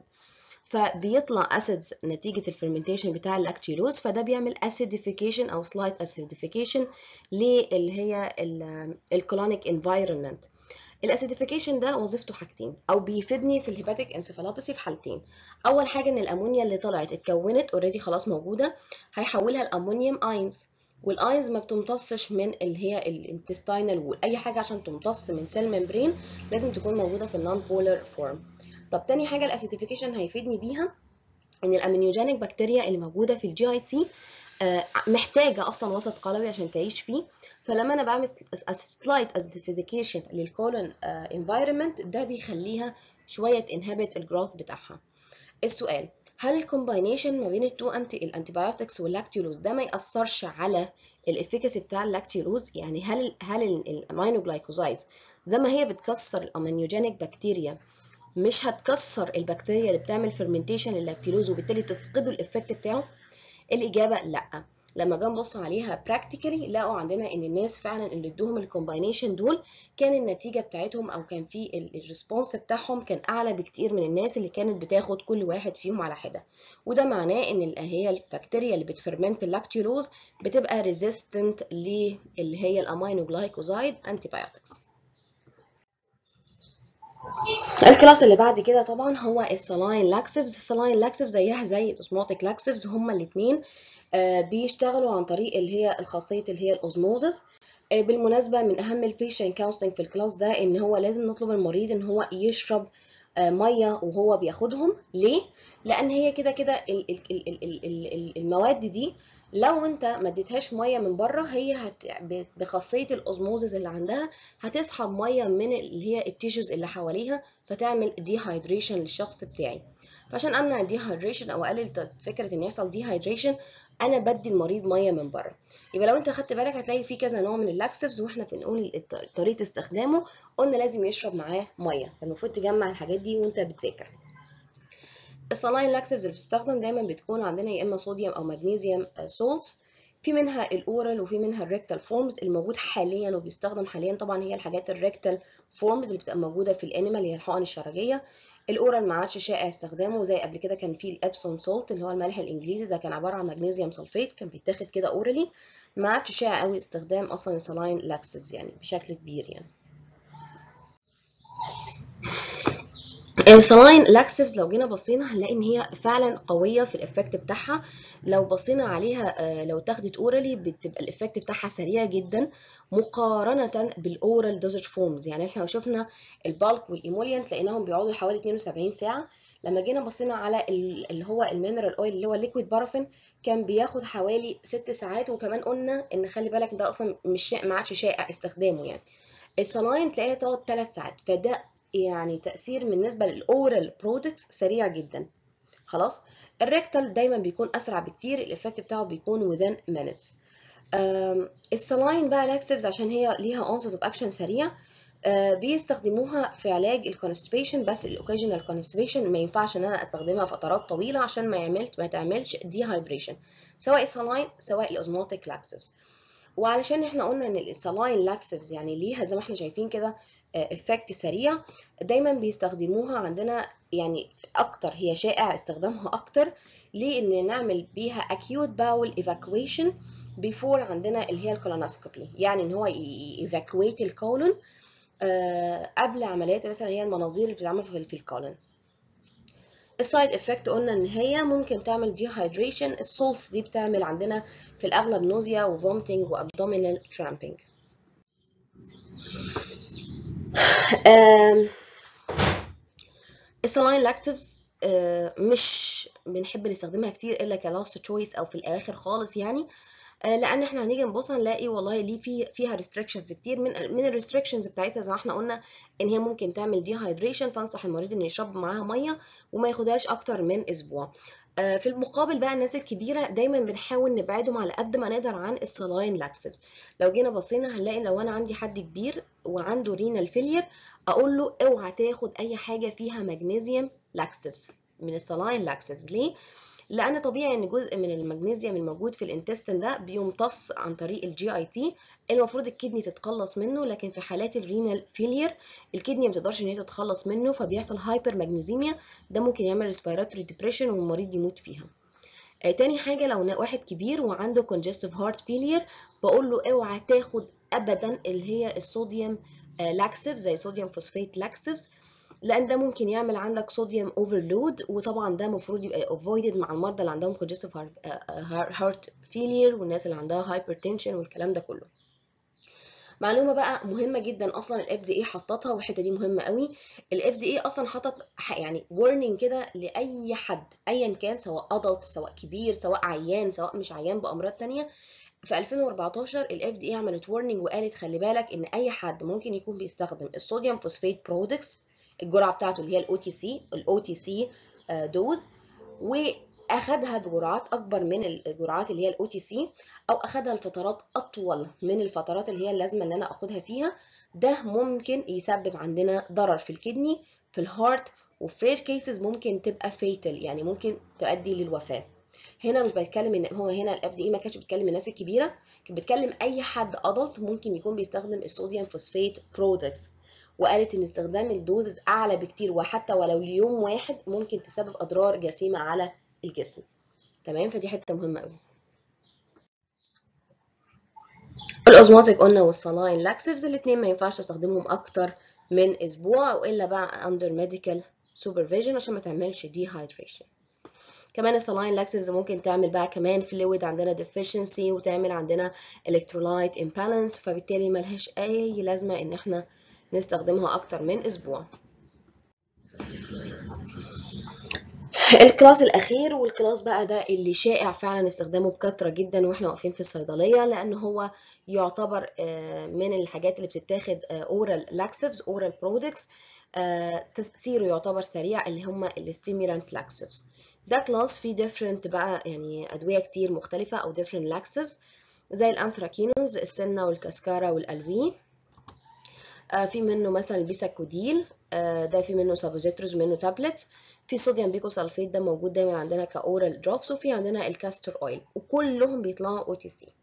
فبيطلع اسيدز نتيجه الفرمنتيشن بتاع اللاكتيلوز فده بيعمل اسيديفيكيشن او سلايت اسيديفيكيشن اللي هي الكولونيك انفايرمنت الاسيديفيكيشن ده وظيفته حاجتين او بيفيدني في الهيباتيك انسفالوباثي في حالتين اول حاجه ان الامونيا اللي طلعت اتكونت اوريدي خلاص موجوده هيحولها لامونيوم اينز والاينز ما بتمتصش من اللي هي الانتستينال وول اي حاجه عشان تمتص من سيل ممبرين لازم تكون موجوده في النون بولر فورم طب تاني حاجه الاسيديفيكيشن هيفيدني بيها ان الامينيوجينيك بكتيريا اللي موجوده في الجي اي تي محتاجه اصلا وسط قلوي عشان تعيش فيه فلما انا بعمل سلايت اسيديفيكيشن للكولون انفايرمنت ده بيخليها شويه انهبت الجروث بتاعها السؤال هل الكومباينيشن ما بين التو انتي الانتيبيوتكس واللاكتيولوز ده ما ياثرش على الافيكاسي بتاع اللاكتيولوز يعني هل هل الامينو جلايكوزايدز زي ما هي بتكسر الامينيوجينيك بكتيريا مش هتكسر البكتيريا اللي بتعمل فيرمنتيشن للاكتيلوز وبالتالي تفقدوا الافكت بتاعه الاجابه لا لما جم نبص عليها براكتيكالي لقوا عندنا ان الناس فعلا اللي ادوهم الكومباينيشن دول كان النتيجه بتاعتهم او كان في الريسبونس بتاعهم كان اعلى بكتير من الناس اللي كانت بتاخد كل واحد فيهم على حده وده معناه ان هي البكتيريا اللي بتفرمنت اللاكتيولوز بتبقى ريزيستنت اللي هي الامينو جلايكوزايد انتي بايوتكس الكلاس اللي بعد كده طبعا هو السلاين لاكسيفز السلاين لاكسيف زيها زي الاوزموتيك لاكسيفز هما الاثنين بيشتغلوا عن طريق اللي هي الخاصيه اللي هي الاوزموزس بالمناسبه من اهم البيشنت كونسلنج في الكلاس ده ان هو لازم نطلب المريض ان هو يشرب ميه وهو بياخدهم ليه لان هي كده كده المواد دي لو انت ما اديتهاش ميه من بره هي هت... بخاصيه الاوزموزس اللي عندها هتسحب ميه من اللي هي التيشوز اللي حواليها فتعمل ديهايدريشن للشخص بتاعي فعشان امنع الديهايدريشن او اقلل فكره ان يحصل ديهايدريشن انا بدي المريض ميه من بره يبقى لو انت خدت بالك هتلاقي في كذا نوع من اللاكسفز واحنا بنقول طريقه استخدامه قلنا لازم يشرب معاه ميه فالمفروض تجمع الحاجات دي وانت بتذاكر الصلاين لاكسفز اللي بتستخدم دايما بتكون عندنا يا اما صوديوم او مغنيسيوم سولتس في منها الاورال وفي منها الريكتال فورمز الموجود حاليا وبيستخدم حاليا طبعا هي الحاجات الريكتال فورمز اللي بتبقى موجوده في الانيمال اللي هي الحقن الشرجيه الاورال ما عادش شائع استخدامه زي قبل كده كان في الابسون سولت اللي هو الملح الانجليزي ده كان عباره عن مغنيسيوم سلفيت كان بيتاخد كده اورالي ما عادش شائع قوي استخدام اصلا السلاين لاكسفز يعني بشكل كبير يعني السلاين لاكسفز لو جينا بصينا هنلاقي ان هي فعلا قويه في الافكت بتاعها لو بصينا عليها لو اتاخدت اورالي بتبقى الافكت بتاعها سريع جدا مقارنه بالاورال دوزج فورمز يعني احنا لو شفنا البالك والايموليانت لقيناهم بيقعدوا حوالي 72 ساعه لما جينا بصينا على اللي هو المينرال اويل اللي هو الليكويد بارافين كان بياخد حوالي 6 ساعات وكمان قلنا ان خلي بالك ده اصلا مش ما عادش شائع استخدامه يعني الصلاين تلاقيها تقعد 3 ساعات فده يعني تأثير بالنسبة للأورال برودكتس سريع جدا خلاص الريكتال دايما بيكون أسرع بكتير الإفكت بتاعه بيكون within minutes السلاين بقى لاكسيفز عشان هي ليها onset of action سريع بيستخدموها في علاج الكونستيبيشن بس الاوكيجنال كونستيبيشن ما ينفعش ان انا استخدمها فترات طويله عشان ما يعمل ما تعملش ديهايدريشن سواء السلاين سواء الاوزموتيك لاكسيفز وعلشان احنا قلنا ان السلاين لاكسيفز يعني ليها زي ما احنا شايفين كده افكت سريع دايما بيستخدموها عندنا يعني اكتر هي شائع استخدامها اكتر لان نعمل بيها acute bowel evacuation before عندنا اللي هي الكولونوسكوبي يعني ان هو ايفاكويت الكولون قبل عمليات مثلا هي المناظير اللي بتتعمل في الكولون السايد افكت قلنا ان هي ممكن تعمل ديهايدريشن السولتس دي بتعمل عندنا في الاغلب نوزيا وفومتنج وابدومينال كرامبنج السلاين لاكسيفز مش بنحب نستخدمها كتير الا كلاست تشويس او في الاخر خالص يعني لان احنا هنيجي نبص هنلاقي والله ليه في فيها ريستريكشنز كتير من من الريستريكشنز بتاعتها زي ما احنا قلنا ان هي ممكن تعمل ديهايدريشن فانصح المريض انه يشرب معاها ميه وما ياخدهاش اكتر من اسبوع في المقابل بقى الناس الكبيره دايما بنحاول نبعدهم على قد ما نقدر عن السلاين لاكسيفز لو جينا بصينا هنلاقي لو انا عندي حد كبير وعنده رينال فيلير اقول له اوعى تاخد اي حاجه فيها مغنيسيوم لاكسيفز من السلاين لاكسيفز ليه لان طبيعي ان جزء من المغنيسيوم الموجود في الانتستين ده بيمتص عن طريق الجي اي تي المفروض الكدني تتخلص منه لكن في حالات الرينال فيلير الكدني ما بتقدرش ان هي تتخلص منه فبيحصل هايبر ماجنيزيميا ده ممكن يعمل ريسبيراتوري ديبريشن والمريض يموت فيها آه تاني حاجه لو واحد كبير وعنده congestive heart failure بقول له اوعى تاخد ابدا اللي هي الصوديوم آه لاكسيف زي صوديوم فوسفات لاكسيفز لان ده ممكن يعمل عندك صوديوم اوفرلود وطبعا ده المفروض يبقى افويدد مع المرضى اللي عندهم congestive heart failure والناس اللي عندها hypertension والكلام ده كله معلومه بقى مهمه جدا اصلا الاف دي اي حطتها والحته دي مهمه قوي الاف دي اي اصلا حطت يعني warning كده لاي حد ايا كان سواء ادلت سواء كبير سواء عيان سواء مش عيان بامراض تانية في 2014 الاف دي اي عملت warning وقالت خلي بالك ان اي حد ممكن يكون بيستخدم الصوديوم فوسفات برودكتس الجرعه بتاعته اللي هي الاو تي سي الاو تي سي دوز واخدها بجرعات اكبر من الجرعات اللي هي الاو تي سي او اخدها لفترات اطول من الفترات اللي هي اللازمه ان انا اخدها فيها ده ممكن يسبب عندنا ضرر في الكدني في الهارت وفي رير كيسز ممكن تبقى فيتال يعني ممكن تؤدي للوفاه هنا مش بتكلم ان هو هنا الاف دي اي ما كانتش بتكلم الناس الكبيره كانت بتكلم اي حد ادلت ممكن يكون بيستخدم الصوديوم فوسفات برودكتس وقالت ان استخدام الدوزز اعلى بكتير وحتى ولو ليوم واحد ممكن تسبب اضرار جسيمه على الجسم تمام فدي حته مهمه قوي الاوزماتيك قلنا والصلاين لاكسيفز الاثنين ما ينفعش استخدمهم اكتر من اسبوع والا بقى اندر ميديكال سوبرفيجن عشان ما تعملش ديهايدريشن كمان السلاين لاكسيفز ممكن تعمل بقى كمان فلويد عندنا deficiency وتعمل عندنا electrolyte imbalance فبالتالي ملهاش اي لازمه ان احنا نستخدمها اكتر من اسبوع الكلاس الاخير والكلاس بقى ده اللي شائع فعلا استخدامه بكثره جدا واحنا واقفين في الصيدليه لان هو يعتبر من الحاجات اللي بتتاخد اورال لاكسيفز اورال برودكتس تاثيره يعتبر سريع اللي هم الستيمولانت لاكسيفز ده كلاس فيه different بقى يعني ادويه كتير مختلفه او different laxatives زي الانثراكينوز السنه والكاسكارا والالوي في منه مثلا البيساكوديل ده في منه سابوزيتروز منه تابلتس في صوديوم بيكوسلفيت ده موجود دايما عندنا كاورال دروبس وفي عندنا الكاستر اويل وكلهم بيطلعوا او تي سي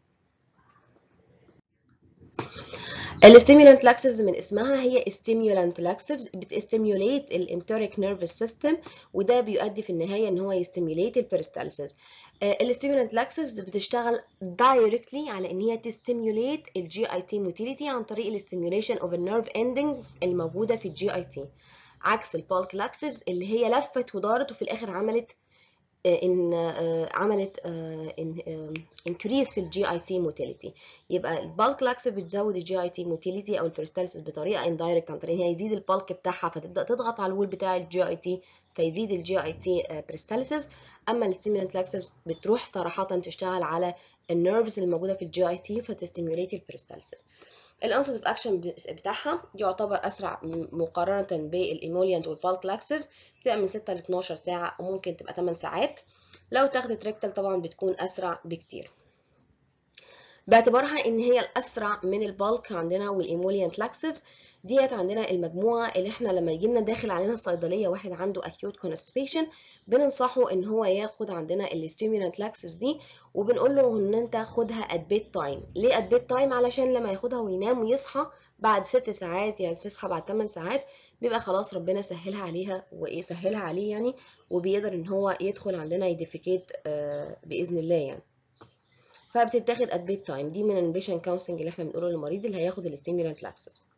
الستيمولانت لاكسيفز من اسمها هي ستيمولانت لاكسيفز بتستيموليت الانتريك نيرفس سيستم وده بيؤدي في النهايه ان هو يستيموليت البيرستالسيس الستيمولانت لاكسيفز بتشتغل دايركتلي على ان هي تستيموليت الجي اي تي موتيليتي عن طريق الاستيموليشن اوف النيرف اندنجز الموجوده في الجي اي تي عكس البالك لاكسيفز اللي هي لفت ودارت وفي الاخر عملت ان عملت انكريز في الجي اي تي موتيليتي يبقى البالك لاكسيف بتزود الجي اي تي موتيليتي او البيرستالسيس بطريقه اندايركت عن طريق ان هي يزيد البالك بتاعها فتبدا تضغط على الول بتاع الجي اي تي فيزيد الجي اي تي بريستالسيس اما الستيمولانت لاكسيف بتروح صراحه تشتغل على النيرفز الموجوده في الجي اي تي فتستيموليت البريستالسيس الانسيت اوف اكشن بتاعها يعتبر اسرع مقارنه بالايموليانت والبالك لاكسيفز بتبقى من 6 ل 12 ساعه وممكن تبقى 8 ساعات لو اتاخدت ريكتال طبعا بتكون اسرع بكتير باعتبارها ان هي الاسرع من البالك عندنا والايموليانت لاكسيفز ديت عندنا المجموعه اللي احنا لما يجي لنا داخل علينا الصيدليه واحد عنده acute constipation بننصحه ان هو ياخد عندنا الستيمولانت لاكسيفز دي وبنقول له ان انت خدها at bed time ليه at bed time علشان لما ياخدها وينام ويصحى بعد ست ساعات يعني تصحى بعد 8 ساعات بيبقى خلاص ربنا سهلها عليها وايه سهلها عليه يعني وبيقدر ان هو يدخل عندنا يديفيكيت آه باذن الله يعني فبتتاخد at bed time دي من البيشن كونسلنج اللي احنا بنقوله للمريض اللي هياخد الستيمولانت لاكسيفز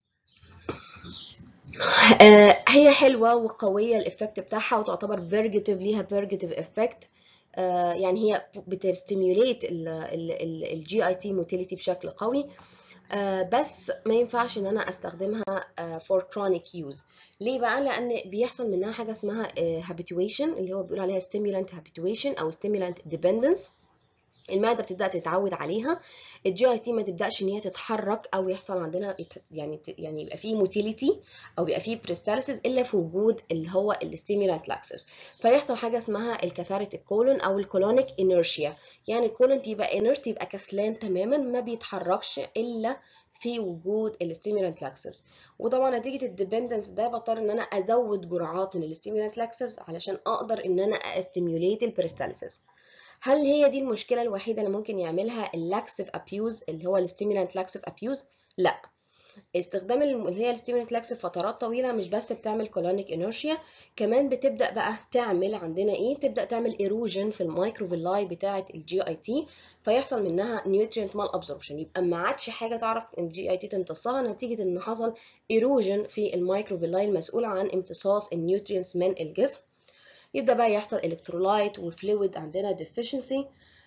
آه هي حلوه وقويه الافكت بتاعها وتعتبر فيرجيتيف ليها فيرجيتيف افكت آه يعني هي بتستيموليت الجي اي تي موتيليتي بشكل قوي آه بس ما ينفعش ان انا استخدمها آه for chronic use ليه بقى لان بيحصل منها حاجه اسمها آه habituation اللي هو بيقول عليها stimulant habituation او stimulant dependence المعده بتبدا تتعود عليها الجي اي تي ما تبداش ان هي تتحرك او يحصل عندنا يعني يعني يبقى فيه موتيليتي او يبقى فيه بريستاليسيس الا في وجود اللي هو الستيمولانت لاكسرز فيحصل حاجه اسمها الكاثاريتيك كولون او الكولونيك انيرشيا يعني الكولون يبقى انيرت يبقى كسلان تماما ما بيتحركش الا في وجود الستيمولانت لاكسرز وطبعا نتيجه الديبندنس ده بضطر ان انا ازود جرعات من الستيمولانت لاكسرز علشان اقدر ان انا استيموليت البريستاليسيس هل هي دي المشكله الوحيده اللي ممكن يعملها اللاكسيف ابيوز اللي هو الستيمولانت لاكسيف ابيوز لا استخدام اللي هي الستيمولانت لاكسيف فترات طويله مش بس بتعمل كولونيك انرشيا كمان بتبدا بقى تعمل عندنا ايه تبدا تعمل ايروجن في المايكروفيلاي بتاعه الجي اي تي فيحصل منها نيوترينت مال ابزوربشن يبقى ما عادش حاجه تعرف الجي اي تي تمتصها نتيجه ان حصل ايروجن في المايكروفيلاي المسؤوله عن امتصاص النيوترينتس من الجسم يبدا بقى يحصل الكترولايت وفلويد عندنا deficiency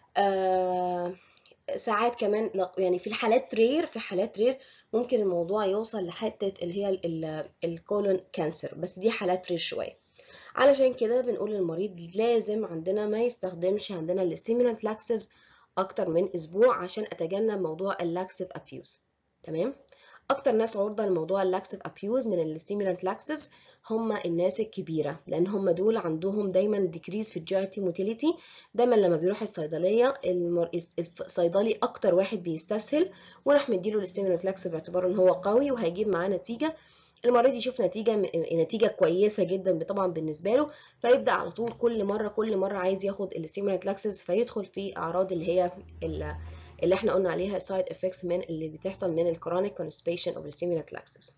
آه ساعات كمان يعني في الحالات رير في حالات رير ممكن الموضوع يوصل لحته اللي هي الكولون كانسر بس دي حالات رير شويه علشان كده بنقول للمريض لازم عندنا ما يستخدمش عندنا الستيمولانت لاكسيفز اكتر من اسبوع عشان اتجنب موضوع اللاكسيف ابيوز تمام اكتر ناس عرضه لموضوع اللاكسيف ابيوز من الستيمولانت لاكسيفز هم الناس الكبيره لان هم دول عندهم دايما ديكريز في الجي تي موتيليتي دايما لما بيروح الصيدليه المر... الصيدلي اكتر واحد بيستسهل وراح مديله الستيمولانت لاكسيف باعتباره ان هو قوي وهيجيب معاه نتيجه المريض يشوف نتيجة نتيجة كويسة جدا طبعا بالنسبة له فيبدأ على طول كل مرة كل مرة عايز ياخد الستيمولانت لاكسيفز فيدخل في أعراض اللي هي اللي احنا قلنا عليها سايد افكتس من اللي بتحصل من الكرونيك كونستيبيشن اوف الستيمولانت لاكسيفز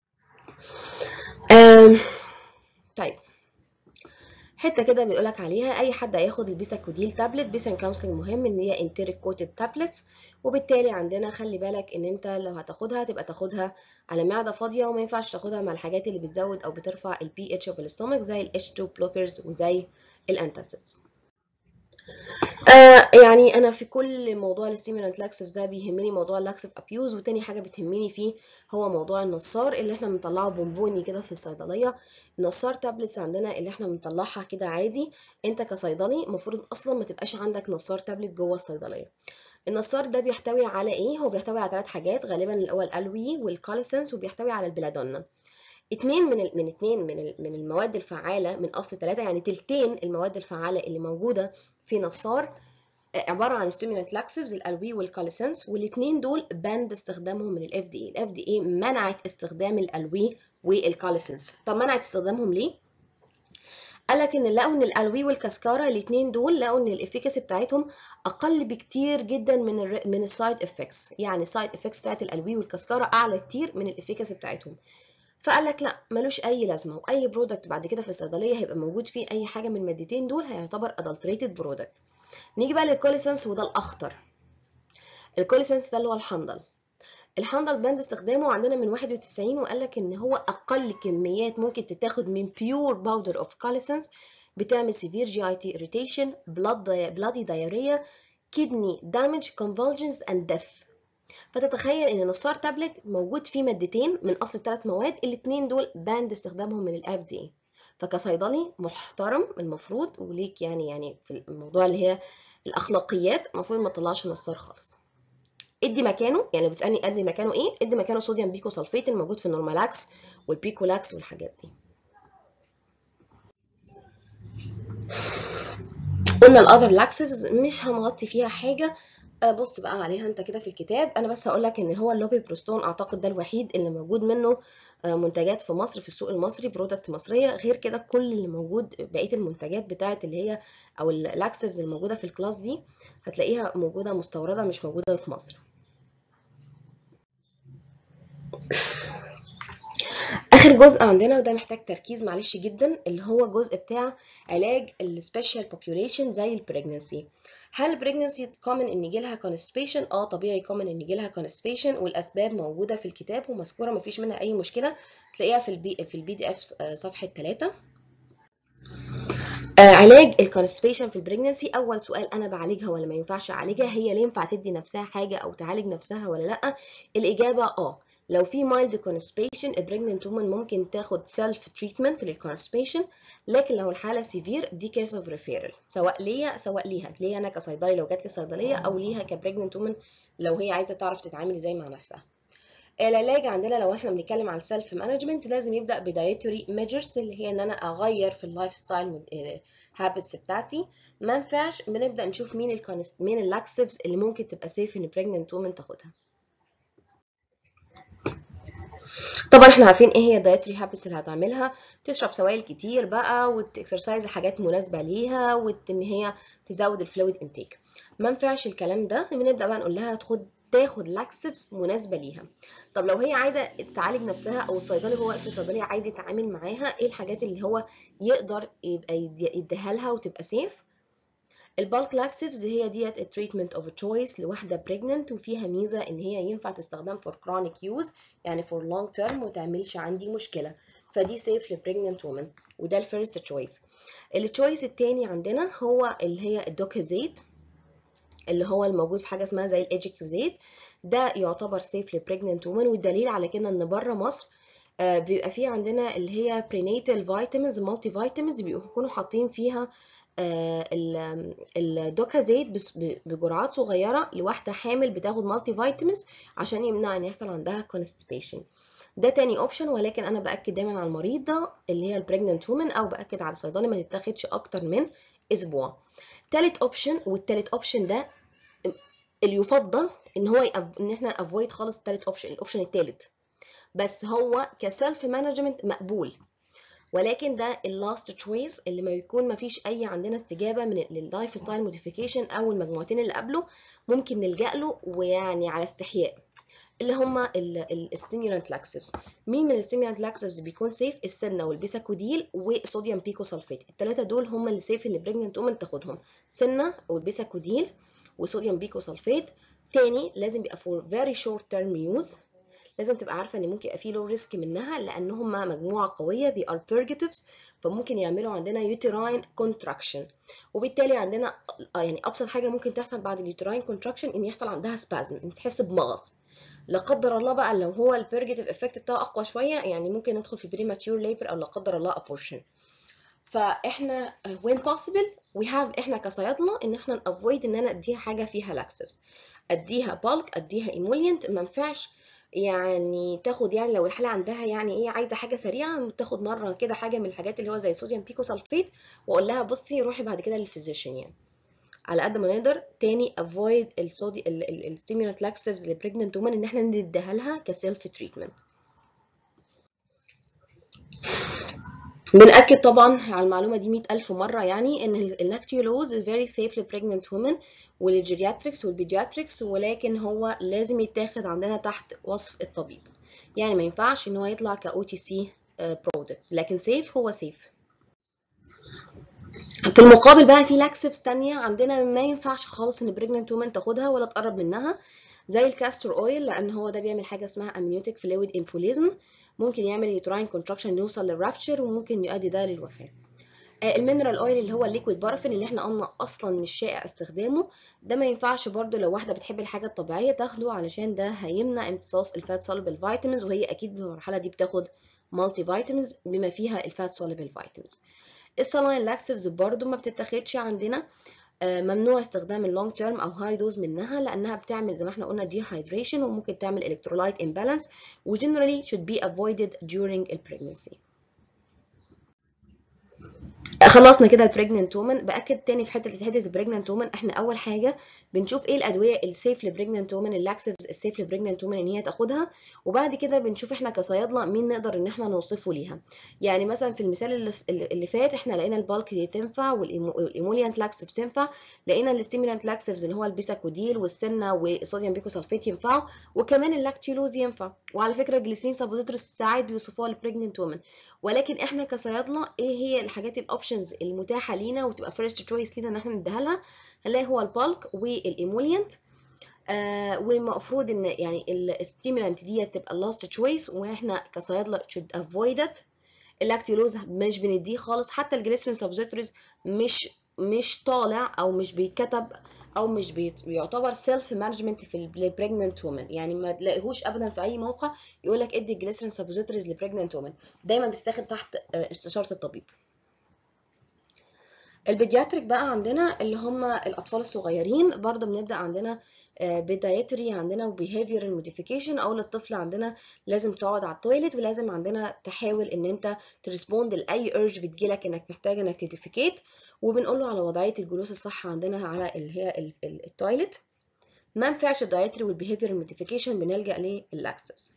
طيب حته كده بيقولك عليها اي حد هياخد البيساكوديل تابلت بيسن كونسلنج مهم ان هي انتريك كوتد تابلتس وبالتالي عندنا خلي بالك ان انت لو هتاخدها تبقى تاخدها على معده فاضيه وما ينفعش تاخدها مع الحاجات اللي بتزود او بترفع البي اتش اوف الاستومك زي الاتش 2 بلوكرز وزي الانتاسيدز آه يعني انا في كل موضوع الستيمولانت لاكسيفز ده بيهمني موضوع اللاكسيف ابيوز وتاني حاجه بتهمني فيه هو موضوع النصار اللي احنا بنطلعه بونبوني كده في الصيدليه النصار تابلتس عندنا اللي احنا بنطلعها كده عادي انت كصيدلي المفروض اصلا ما تبقاش عندك نصار تابلت جوه الصيدليه النصار ده بيحتوي على ايه هو بيحتوي على ثلاث حاجات غالبا الاول الالوي والكاليسنس وبيحتوي على البلادونا اتنين من ال... من اتنين من ال... من المواد الفعاله من اصل ثلاثه يعني تلتين المواد الفعاله اللي موجوده في نصار عباره عن ستيمولانت لاكسيفز الالوي والكاليسنس والاثنين دول باند استخدامهم من الاف دي اي الاف دي اي منعت استخدام الالوي والكاليسنس طب منعت استخدامهم ليه قال لك ان لقوا ان الالوي والكاسكارا الاثنين دول لقوا ان الافيكاسي بتاعتهم اقل بكتير جدا من ال من السايد افكتس يعني السايد افكتس بتاعت الالوي والكاسكارا اعلى كتير من الافيكاسي بتاعتهم فقال لك لا ملوش اي لازمه واي برودكت بعد كده في الصيدليه هيبقى موجود فيه اي حاجه من المادتين دول هيعتبر ادلتريتد برودكت نيجي بقى للكوليسنس وده الاخطر الكوليسنس ده اللي هو الحنظل الحنظل باند استخدامه عندنا من 91 وقال لك ان هو اقل كميات ممكن تتاخد من بيور باودر اوف كوليسنس بتعمل سيفير جي اي تي اريتيشن بلادي دايريا كدني دامج كونفولجنز اند ديث فتتخيل ان نصار تابلت موجود فيه مادتين من اصل ثلاث مواد الاثنين دول باند استخدامهم من الاف دي اي فكصيدلي محترم المفروض وليك يعني يعني في الموضوع اللي هي الاخلاقيات المفروض ما تطلعش نصار خالص ادي مكانه يعني بتسالني ادي مكانه ايه ادي مكانه صوديوم بيكو سلفيت الموجود في النورمالاكس والبيكولاكس والحاجات دي قلنا الاذر لاكسيفز مش هنغطي فيها حاجه بص بقى عليها انت كده في الكتاب انا بس هقول لك ان هو اللوبي بروستون اعتقد ده الوحيد اللي موجود منه منتجات في مصر في السوق المصري برودكت مصريه غير كده كل اللي موجود بقيه المنتجات بتاعه اللي هي او اللاكسيفز الموجوده في الكلاس دي هتلاقيها موجوده مستورده مش موجوده في مصر اخر جزء عندنا وده محتاج تركيز معلش جدا اللي هو الجزء بتاع علاج السبيشال بوبيوليشن زي البريجنسي هل البريجنسي كومن ان يجي لها كونستيبيشن اه طبيعي كومن ان يجي لها كونستيبيشن والاسباب موجوده في الكتاب ومذكوره مفيش منها اي مشكله تلاقيها في البي في البي دي اف صفحه 3 آه علاج الكونستيبيشن في البريجنسي اول سؤال انا بعالجها ولا ما ينفعش اعالجها هي ليه ينفع تدي نفسها حاجه او تعالج نفسها ولا لا الاجابه اه لو في mild constipation البريجننت وومن ممكن تاخد سيلف تريتمنت للكونستيبيشن لكن لو الحاله سيفير دي كيس اوف ريفيرال سواء ليا سواء ليها ليا انا كصيدلي لو جات لي صيدليه او ليها كبريجننت وومن لو هي عايزه تعرف تتعامل ازاي مع نفسها العلاج عندنا لو احنا بنتكلم عن السيلف مانجمنت لازم يبدا بدايتوري ميجرز اللي هي ان انا اغير في اللايف ستايل هابتس بتاعتي ما ينفعش بنبدا نشوف مين الكونست مين اللاكسيفز اللي ممكن تبقى سيف ان بريجننت وومن تاخدها طبعا احنا عارفين ايه هي الدايتري هابتس اللي هتعملها تشرب سوائل كتير بقى وتكسرسايز حاجات مناسبه ليها وان هي تزود الفلويد انتيك ما ينفعش الكلام ده بنبدا بقى نقول لها تاخد تاخد لاكسبس مناسبه ليها طب لو هي عايزه تعالج نفسها او الصيدلي هو في الصيدليه عايز يتعامل معاها ايه الحاجات اللي هو يقدر يبقى يديها لها وتبقى سيف البالك لاكسيفز هي ديت التريتمنت اوف تشويس لواحده بريجننت وفيها ميزه ان هي ينفع تستخدم فور كرونيك يوز يعني فور لونج تيرم وما تعملش عندي مشكله فدي سيف لبريجننت وومن وده الفيرست تشويس التشويس الثاني عندنا هو اللي هي الدوكازيت اللي هو الموجود في حاجه اسمها زي الايجيكيوزيت ده يعتبر سيف لبريجننت وومن والدليل على كده ان بره مصر آه بيبقى فيه عندنا اللي هي برينيتال فيتامينز مالتي فيتامينز بيكونوا حاطين فيها آه الدوكازيت بجرعات صغيره لواحده حامل بتاخد مالتي فيتامينز عشان يمنع ان يحصل عندها كونستيبيشن ده تاني اوبشن ولكن انا باكد دايما على المريضه اللي هي البريجننت وومن او باكد على الصيدلي ما تتاخدش اكتر من اسبوع تالت اوبشن والتالت اوبشن ده اللي يفضل ان هو يأف... ان احنا افويد خالص التالت اوبشن الاوبشن التالت بس هو كسيلف مانجمنت مقبول ولكن ده اللاست تشويس اللي ما يكون ما فيش اي عندنا استجابه من لللايف ستايل موديفيكيشن او المجموعتين اللي قبله ممكن نلجا له ويعني على استحياء اللي هما الستيمولانت لاكسيفز مين من الستيمولانت لاكسيفز بيكون سيف السنه والبيساكوديل وصوديوم بيكوسلفيت الثلاثه دول هما اللي سيف ان بريجننت وومن تاخدهم سنه والبيساكوديل وصوديوم بيكوسلفيت تاني لازم يبقى فور فيري شورت تيرم يوز لازم تبقى عارفه ان ممكن يبقى في لو ريسك منها لان هم مجموعه قويه دي ار purgatives فممكن يعملوا عندنا uterine contraction وبالتالي عندنا يعني ابسط حاجه ممكن تحصل بعد اليوتراين contraction ان يحصل عندها spasm ان تحس بمغص لا قدر الله بقى لو هو البيرجيتيف افكت بتاعه اقوى شويه يعني ممكن ندخل في بريماتيور ليبر او لا قدر الله ابورشن فاحنا when possible we have احنا كصيادله ان احنا نافويد ان انا اديها حاجه فيها لاكسفز اديها بالك اديها ايمولينت ما ينفعش يعني تاخد يعني لو الحاله عندها يعني ايه عايزه حاجه سريعه تاخد مره كده حاجه من الحاجات اللي هو زي صوديوم بيكوسلفيت واقول لها بصي روحي بعد كده للفيزيشن يعني على قد ما نقدر تاني افويد الصودي الستيمولانت لاكسيفز للبريجننت وومن ان احنا نديها لها كسيلف تريتمنت بنأكد طبعا على المعلومة دي مئة ألف مرة يعني إن اللاكتيولوز very safe لبريجننت women وللجيرياتريكس والبيدياتريكس ولكن هو لازم يتاخد عندنا تحت وصف الطبيب يعني ما ينفعش إن هو يطلع ك OTC برودكت لكن سيف هو سيف في المقابل بقى في لاكسيفز تانية عندنا ما ينفعش خالص إن بريجننت woman تاخدها ولا تقرب منها زي الكاستر اويل لأن هو ده بيعمل حاجة اسمها amniotic fluid embolism ممكن يعمل يوتراين كونتراكشن يوصل للرابتشر وممكن يؤدي ده للوفاه المينرال اويل اللي هو الليكويد بارافين اللي احنا قلنا اصلا مش شائع استخدامه ده ما ينفعش برده لو واحده بتحب الحاجه الطبيعيه تاخده علشان ده هيمنع امتصاص الفات سوليبل فيتامينز وهي اكيد في المرحله دي بتاخد مالتي فيتامينز بما فيها الفات سوليبل فيتامينز السلاين لاكسيفز برده ما بتتاخدش عندنا ممنوع استخدام اللونج تيرم او هاي دوز منها لانها بتعمل زي ما احنا قلنا دي هايدريشن وممكن تعمل الكترولايت امبالانس وجنرالي should be avoided during pregnancy خلصنا كده البريجننت وومن باكد تاني في حته حته البريجننت وومن احنا اول حاجه بنشوف ايه الادويه السيف للبريجننت وومن اللاكسيفز السيف للبريجننت وومن ان هي تاخدها وبعد كده بنشوف احنا كصيادله مين نقدر ان احنا نوصفه ليها يعني مثلا في المثال اللي, اللي فات احنا لقينا البالك دي تنفع والايموليانت لاكسيفز تنفع لقينا الستيمولانت لاكسيفز اللي هو البيساكوديل والسنه والصوديوم بيكوسلفيت ينفعوا وكمان اللاكتيلوز ينفع وعلى فكره الجليسين سابوزيتورس ساعات بيوصفوها للبريجننت وومن ولكن احنا كصيادله ايه هي الحاجات الاوبشنز المتاحه لينا وتبقى فيرست تشويس لينا ان احنا نديها لها هنلاقي هو البالك والايموليانت آه والمفروض ان يعني الستيمولانت دي تبقى اللاست تشويس واحنا كصيادله should avoid it اللاكتيلوز مش بنديه خالص حتى الجليسرين سبزيتوريز مش مش طالع او مش بيتكتب او مش بيعتبر سيلف مانجمنت في البريجننت وومن يعني ما تلاقيهوش ابدا في اي موقع يقول لك ادي الجليسرين سبزيتوريز لبريجننت وومن دايما بيستاخد تحت استشاره الطبيب البيدياتريك بقى عندنا اللي هم الاطفال الصغيرين برضه بنبدا عندنا بدايتري عندنا وبيهيفيرال موديفيكيشن او للطفل عندنا لازم تقعد على التويليت ولازم عندنا تحاول ان انت تريسبوند لاي ارج بتجيلك انك محتاج انك تديفيكيت وبنقول له على وضعيه الجلوس الصح عندنا على اللي هي التويليت ما ينفعش الدايتري والبيهيفيرال موديفيكيشن بنلجا للاكسبس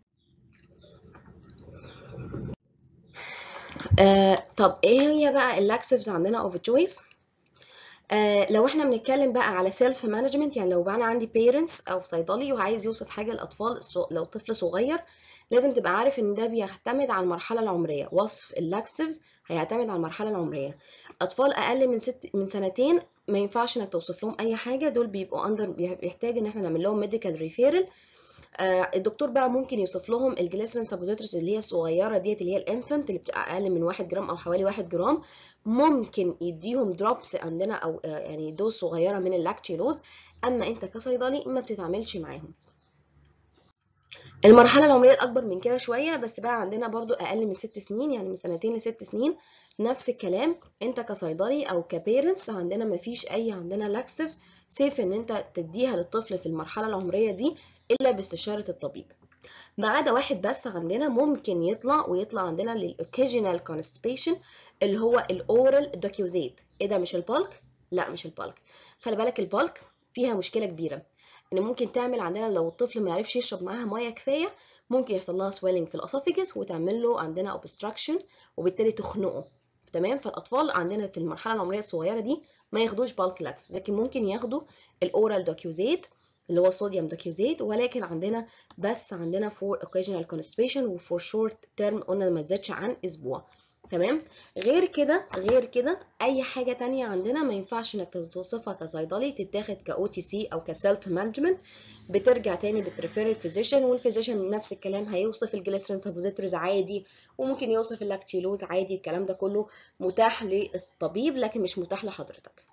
آه طب ايه هي بقى اللاكسفز عندنا اوف تشويس آه لو احنا بنتكلم بقى على سيلف مانجمنت يعني لو انا عندي بيرنتس او صيدلي وعايز يوصف حاجه لاطفال لو طفل صغير لازم تبقى عارف ان ده بيعتمد على المرحله العمريه وصف اللاكسفز هيعتمد على المرحله العمريه اطفال اقل من ست من سنتين ما ينفعش انك توصف لهم اي حاجه دول بيبقوا اندر بيحتاج ان احنا نعمل لهم ميديكال ريفيرال آه الدكتور بقى ممكن يوصف لهم الجليسرين سابوزيترز اللي هي الصغيره ديت اللي هي الانفنت اللي بتبقى اقل من 1 جرام او حوالي 1 جرام ممكن يديهم دروبس عندنا او آه يعني دوز صغيره من اللاكتيلوز اما انت كصيدلي ما بتتعاملش معاهم المرحله العمريه الاكبر من كده شويه بس بقى عندنا برضو اقل من 6 سنين يعني من سنتين لست سنين نفس الكلام انت كصيدلي او كبيرنتس عندنا ما فيش اي عندنا لاكسفز سيف ان انت تديها للطفل في المرحله العمريه دي الا باستشاره الطبيب ما عدا واحد بس عندنا ممكن يطلع ويطلع عندنا للاوكيجنال كونستيبيشن اللي هو الاورال دوكيوزيت ايه ده مش البالك لا مش البالك خلي بالك البالك فيها مشكله كبيره ان ممكن تعمل عندنا لو الطفل ما يعرفش يشرب معاها ميه كفايه ممكن يحصل لها سويلنج في الاسوفيجس وتعمل له عندنا اوبستراكشن وبالتالي تخنقه تمام فالاطفال عندنا في المرحله العمريه الصغيره دي ما ياخدوش بالك لاكس لكن ممكن ياخدوا الاورال دوكيوزيت اللي هو صوديوم دوكيوزيت ولكن عندنا بس عندنا فور occasional constipation وفور شورت تيرم قلنا ما تزيدش عن اسبوع تمام غير كده غير كده اي حاجه تانية عندنا ما ينفعش انك توصفها كصيدلي تتاخد كاو تي سي او كسيلف مانجمنت بترجع تاني بتريفير الفيزيشن والفيزيشن نفس الكلام هيوصف الجليسرين سابوزيتوريز عادي وممكن يوصف اللاكتيلوز عادي الكلام ده كله متاح للطبيب لكن مش متاح لحضرتك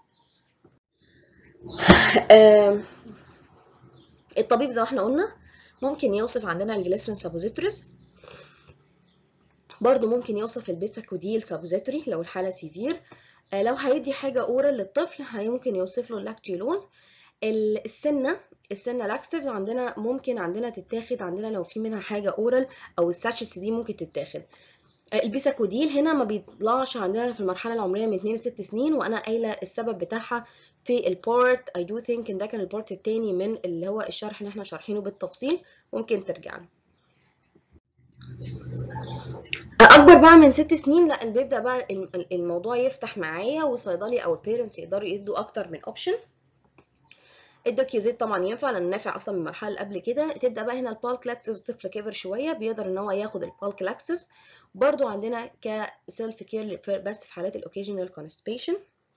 الطبيب زي ما احنا قلنا ممكن يوصف عندنا الجليسرين سابوزيتوريز برضو ممكن يوصف البيساكوديل سابوزيتوري لو الحالة سيفير لو هيدي حاجة اورال للطفل ممكن يوصف له اللاكتيلوز السنة السنة لاكسيف عندنا ممكن عندنا تتاخد عندنا لو في منها حاجة اورال او الساشس دي ممكن تتاخد البيساكوديل هنا ما بيطلعش عندنا في المرحله العمريه من 2 ل 6 سنين وانا قايله السبب بتاعها في البارت اي دو ثينك ان ده كان البارت الثاني من اللي هو الشرح اللي احنا شارحينه بالتفصيل ممكن ترجع له اكبر بقى من ست سنين لا بيبدا بقى الموضوع يفتح معايا والصيدلي او البيرنتس يقدروا يدوا اكتر من اوبشن الدوكيوزيت طبعا ينفع لانه نافع اصلا من المرحله اللي قبل كده تبدا بقى هنا البالك لاكسفز طفل كبر شويه بيقدر ان هو ياخد البالك لاكسفز برضو عندنا كسيلف كير بس في حالات الاوكيجنال كونستيبيشن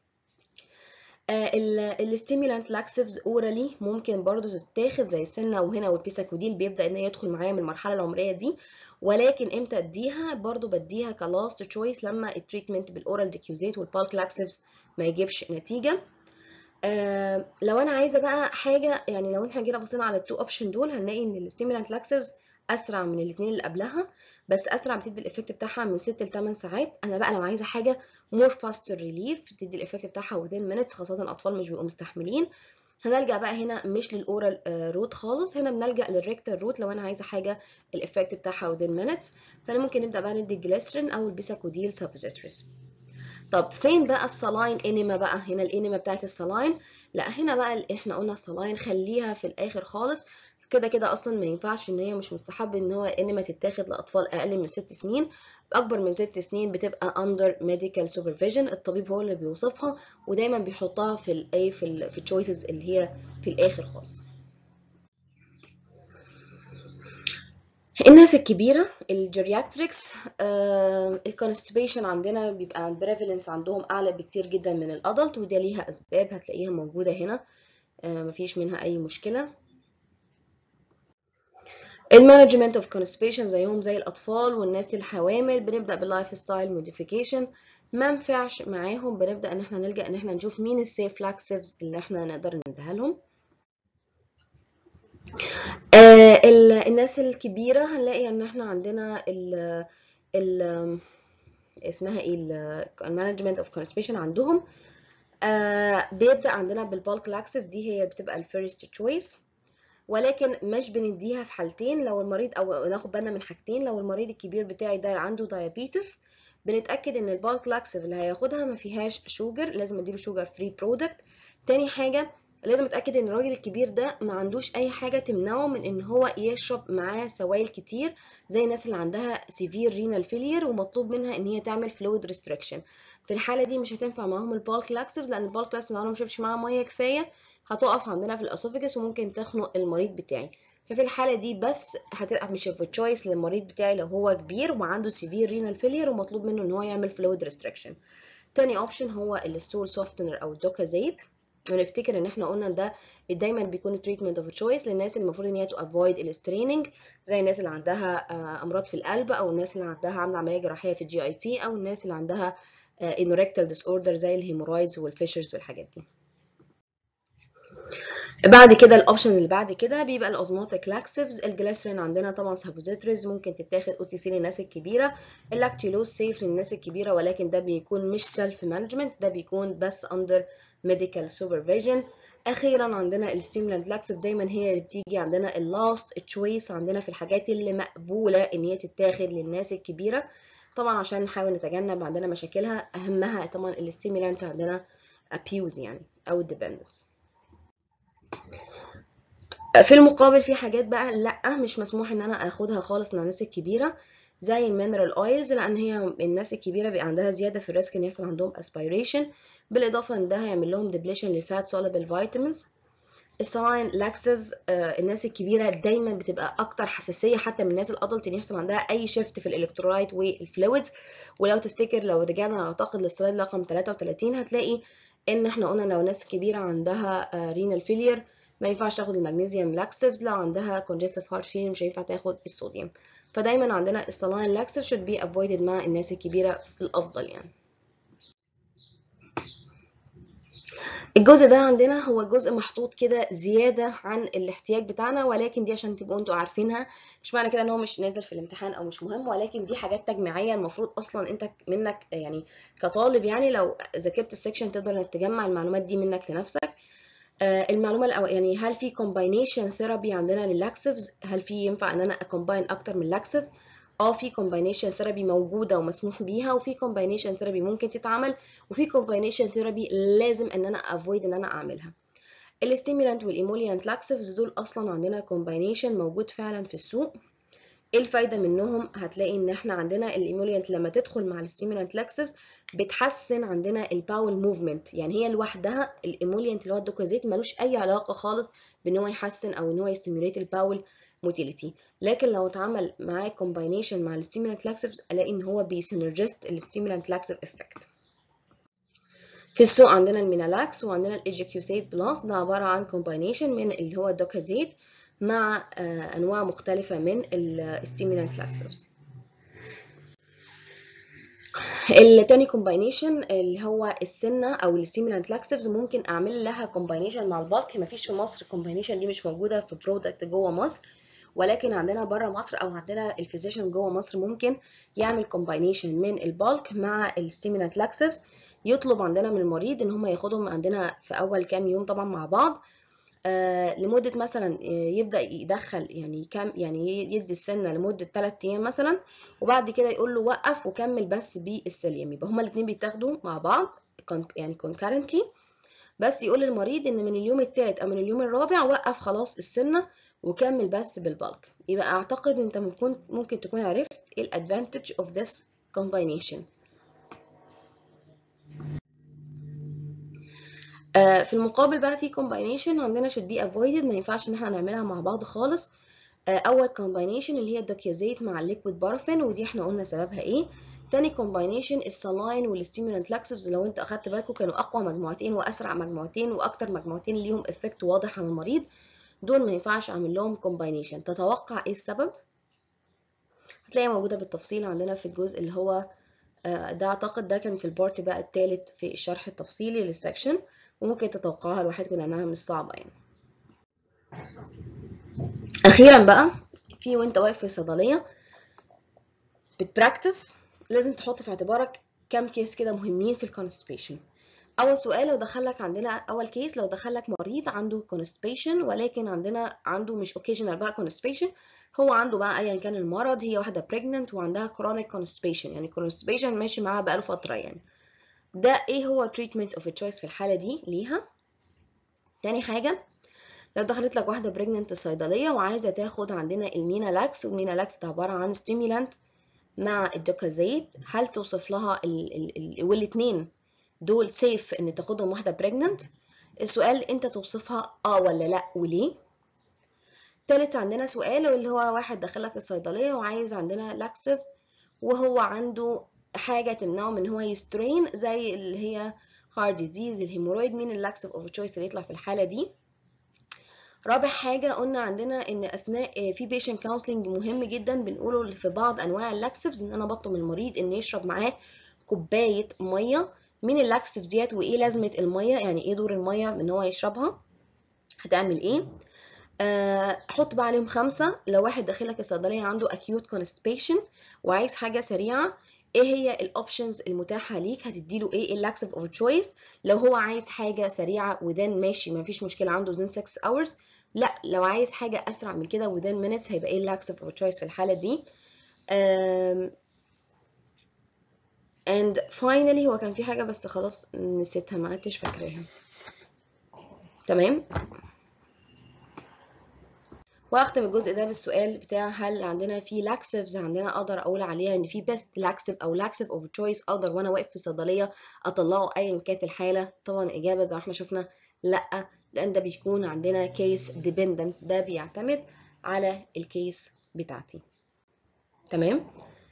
الستيمولانت لاكسفز اورالي ممكن برضو تتاخد زي السنه وهنا والبيساكوديل بيبدا ان يدخل معايا من المرحله العمريه دي ولكن امتى اديها برضو بديها كلاست تشويس لما التريتمنت بالاورال ديكيوزيت والبالك لاكسفز ما يجيبش نتيجه آه لو انا عايزه بقى حاجه يعني لو احنا جينا بصينا على التو اوبشن دول هنلاقي ان الستيمولانت لاكسفز اسرع من الاثنين اللي قبلها بس اسرع بتدي الايفكت بتاعها من 6 ل 8 ساعات انا بقى لو عايزه حاجه مور فاستر ريليف تدي الايفكت بتاعها within minutes خاصه الاطفال مش بيبقوا مستحملين هنلجا بقى هنا مش للاورال روت خالص هنا بنلجا للريكتال روت لو انا عايزه حاجه الايفكت بتاعها within minutes فانا ممكن نبدا بقى ندي الجليسرين او البيساكوديل سابوزيتوريز طب فين بقى السلاين انيما بقى هنا الانيما بتاعت السلاين لا هنا بقى احنا قلنا السلاين خليها في الاخر خالص كده كده اصلا ما ينفعش ان هي مش مستحب ان هو انما تتاخد لاطفال اقل من ست سنين اكبر من ست سنين بتبقى under medical supervision الطبيب هو اللي بيوصفها ودايما بيحطها في الايه في ال في التشويسز اللي هي في الاخر خالص الناس الكبيرة الجيرياتريكس آه الكونستيبيشن عندنا بيبقى البريفالنس عندهم أعلى بكتير جدا من الأدلت وده ليها أسباب هتلاقيها موجودة هنا آه مفيش منها أي مشكلة المانجمنت اوف constipation زيهم زي الاطفال والناس الحوامل بنبدا باللايف ستايل موديفيكيشن ما نفعش معاهم بنبدا ان احنا نلجا ان احنا نشوف مين السيف لاكسيفز اللي احنا نقدر نديها لهم آه الناس الكبيره هنلاقي ان احنا عندنا ال ال اسمها ايه المانجمنت اوف constipation عندهم آه بيبدا عندنا بالبالك لاكسيف دي هي بتبقى الفيرست تشويس ولكن مش بنديها في حالتين لو المريض او ناخد بالنا من حاجتين لو المريض الكبير بتاعي ده عنده دايابيتس بنتاكد ان البالك لاكسيف اللي هياخدها ما فيهاش شوجر لازم اديله شوجر فري برودكت تاني حاجه لازم اتاكد ان الراجل الكبير ده ما عندوش اي حاجه تمنعه من ان هو يشرب معاه سوائل كتير زي الناس اللي عندها سيفير رينال فيلير ومطلوب منها ان هي تعمل فلويد ريستريكشن في الحاله دي مش هتنفع معاهم البالك لاكسيف لان البالك لاكسيف لو انا ما شربتش معاها ميه كفايه هتقف عندنا في الاسوفجس وممكن تخنق المريض بتاعي ففي الحاله دي بس هتبقى مش في تشويس للمريض بتاعي لو هو كبير وعنده سيفير رينال فيلير ومطلوب منه ان هو يعمل فلويد ريستريكشن تاني اوبشن هو الستول سوفتنر او الدوكازيت ونفتكر ان احنا قلنا ده دايما بيكون تريتمنت اوف تشويس للناس اللي المفروض ان هي تو افويد الستريننج زي الناس اللي عندها امراض في القلب او الناس اللي عندها عامله عمليه جراحيه في الجي اي تي او الناس اللي عندها انوركتال ديس اوردر زي الهيمورايدز والفيشرز والحاجات دي بعد كده الاوبشن اللي بعد كده بيبقى الاوزموتيك لاكسيفز الجليسرين عندنا طبعا سابوزيتريز ممكن تتاخد او تي سي للناس الكبيره اللاكتيلوز سيف للناس الكبيره ولكن ده بيكون مش سيلف مانجمنت ده بيكون بس اندر ميديكال سوبرفيجن اخيرا عندنا الستيمولانت لاكسيف دايما هي اللي بتيجي عندنا اللاست تشويس عندنا في الحاجات اللي مقبوله ان هي تتاخد للناس الكبيره طبعا عشان نحاول نتجنب عندنا مشاكلها اهمها طبعا الستيمولانت عندنا abuse يعني او dependence في المقابل في حاجات بقى لا مش مسموح ان انا اخدها خالص للناس الكبيره زي المينرال اويلز لان هي الناس الكبيره بيبقى عندها زياده في الريسك ان يحصل عندهم اسبيريشن بالاضافه ان ده هيعمل لهم ديبليشن للفات سوليبل فيتامينز السلاين لاكسيفز آه الناس الكبيره دايما بتبقى اكتر حساسيه حتى من الناس الادلت ان يحصل عندها اي شيفت في الالكترولايت والفلويدز ولو تفتكر لو رجعنا اعتقد للسلايد رقم 33 هتلاقي ان احنا قلنا لو ناس كبيره عندها رينال فيلير ما ينفعش تاخد المغنيسيوم لاكسيفز لو عندها كونجستيف هارت فيلير مش هينفع تاخد الصوديوم فدايما عندنا السلاين لاكسيف should be avoided مع الناس الكبيره في الافضل يعني الجزء ده عندنا هو جزء محطوط كده زيادة عن الاحتياج بتاعنا ولكن دي عشان تبقوا انتوا عارفينها مش معنى كده ان هو مش نازل في الامتحان او مش مهم ولكن دي حاجات تجميعية المفروض اصلا انت منك يعني كطالب يعني لو ذاكرت السكشن تقدر انك تجمع المعلومات دي منك لنفسك آه المعلومة الأول يعني هل في combination ثيرابي عندنا للاكسيفز هل في ينفع ان انا اكومباين اكتر من لاكسيف اه في كومباينيشن ثيرابي موجوده ومسموح بيها وفي كومباينيشن ثيرابي ممكن تتعمل وفي كومباينيشن ثيرابي لازم ان انا افويد ان انا اعملها الستيمولانت والايموليانت لاكسيفز دول اصلا عندنا كومباينيشن موجود فعلا في السوق ايه الفايده منهم هتلاقي ان احنا عندنا الايموليانت لما تدخل مع الستيمولانت لاكسيفز بتحسن عندنا الباول موفمنت يعني هي لوحدها الايموليانت اللي هو الدوكازيت ملوش اي علاقه خالص بان هو يحسن او ان هو يستيموليت الباول موتيليتي لكن لو اتعمل معاه كومباينيشن مع الستيمولانت لاكسيفز الاقي ان هو بيسينرجست الستيمولانت لاكسيف افكت في السوق عندنا المينالاكس وعندنا الايجيكيوسيت بلس ده عباره عن كومباينيشن من اللي هو الدوكازيت مع انواع مختلفه من الستيمولانت لاكسيفز التاني كومباينيشن اللي هو السنه او الستيمولانت لاكسيفز ممكن اعمل لها كومباينيشن مع البالك مفيش في مصر الكومباينيشن دي مش موجوده في برودكت جوه مصر ولكن عندنا بره مصر او عندنا الفيزيشن جوه مصر ممكن يعمل كومباينيشن من البالك مع الستيمولانت لاكسيفز يطلب عندنا من المريض ان هم ياخدهم عندنا في اول كام يوم طبعا مع بعض آه لمده مثلا يبدا يدخل يعني كام يعني يدي السنه لمده 3 ايام مثلا وبعد كده يقول له وقف وكمل بس بالسليم يبقى هما الاثنين بيتاخدوا مع بعض يعني concurrently بس يقول للمريض ان من اليوم الثالث او من اليوم الرابع وقف خلاص السنه وكمل بس بالبلك يبقى اعتقد انت ممكن ممكن تكون عرفت ايه الادفانتج اوف ذس combination آه في المقابل بقى في combination عندنا should be avoided ما ينفعش ان احنا نعملها مع بعض خالص آه اول combination اللي هي الدوكيازيت مع الليكويد بارافين ودي احنا قلنا سببها ايه تاني كومباينيشن السلاين والستيمولانت لاكسيفز لو انت اخدت بالكم كانوا اقوى مجموعتين واسرع مجموعتين واكتر مجموعتين ليهم افكت واضح على المريض دول ما ينفعش اعمل لهم كومباينيشن تتوقع ايه السبب هتلاقيها موجوده بالتفصيل عندنا في الجزء اللي هو ده اعتقد ده كان في البارت بقى الثالث في الشرح التفصيلي للسكشن وممكن تتوقعها لوحدكم لانها مش صعبه يعني اخيرا بقى في وانت واقف في الصيدليه بتبراكتس لازم تحط في اعتبارك كام كيس كده مهمين في الكونستيبيشن اول سؤال لو دخلك عندنا اول كيس لو دخلك مريض عنده كونستيبيشن ولكن عندنا عنده مش اوكيجنال بقى كونستيبيشن هو عنده بقى ايا كان المرض هي واحده بريجننت وعندها كرونيك كونستيبيشن يعني كونستيبيشن ماشي معاها بقاله فتره يعني ده ايه هو تريتمنت اوف تشويس في الحاله دي ليها تاني حاجه لو دخلت لك واحده بريجننت الصيدليه وعايزه تاخد عندنا المينالاكس والمينالاكس ده عباره عن ستيمولانت مع الدوكازيت هل توصف لها ال ال ال والاثنين دول سيف ان تاخدهم واحده بريجننت السؤال انت توصفها اه ولا لا وليه تالت عندنا سؤال اللي هو واحد داخلك الصيدليه وعايز عندنا لاكسف وهو عنده حاجه تمنعه من هو يسترين زي اللي هي هارت ديزيز الهيمورويد مين اللاكسف اوف تشويس اللي يطلع في الحاله دي رابع حاجه قلنا عندنا ان اثناء في بيشنت كونسلنج مهم جدا بنقوله في بعض انواع اللاكسفز ان انا بطلب من المريض ان يشرب معاه كوبايه ميه من اللاكسفز ديت وايه لازمه الميه يعني ايه دور الميه ان هو يشربها هتعمل ايه آه حط بقى عليهم خمسة لو واحد داخلك الصيدلية عنده acute constipation وعايز حاجة سريعة ايه هي الاوبشنز المتاحة ليك هتديله ايه اللاكسف اوف تشويس لو هو عايز حاجة سريعة within ماشي ما فيش مشكلة عنده within 6 hours لا لو عايز حاجة اسرع من كده within minutes هيبقى ايه اللاكسف اوف تشويس في الحالة دي um, and finally هو كان في حاجة بس خلاص نسيتها ما عدتش فاكراها تمام واختم الجزء ده بالسؤال بتاع هل عندنا في لاكسفز عندنا اقدر اقول عليها ان في بيست لاكسف او لاكسف اوف تشويس اقدر وانا واقف في الصيدليه اطلعه ايا كانت الحاله طبعا الاجابه زي ما احنا شفنا لا لان ده بيكون عندنا كيس ديبندنت ده بيعتمد على الكيس بتاعتي تمام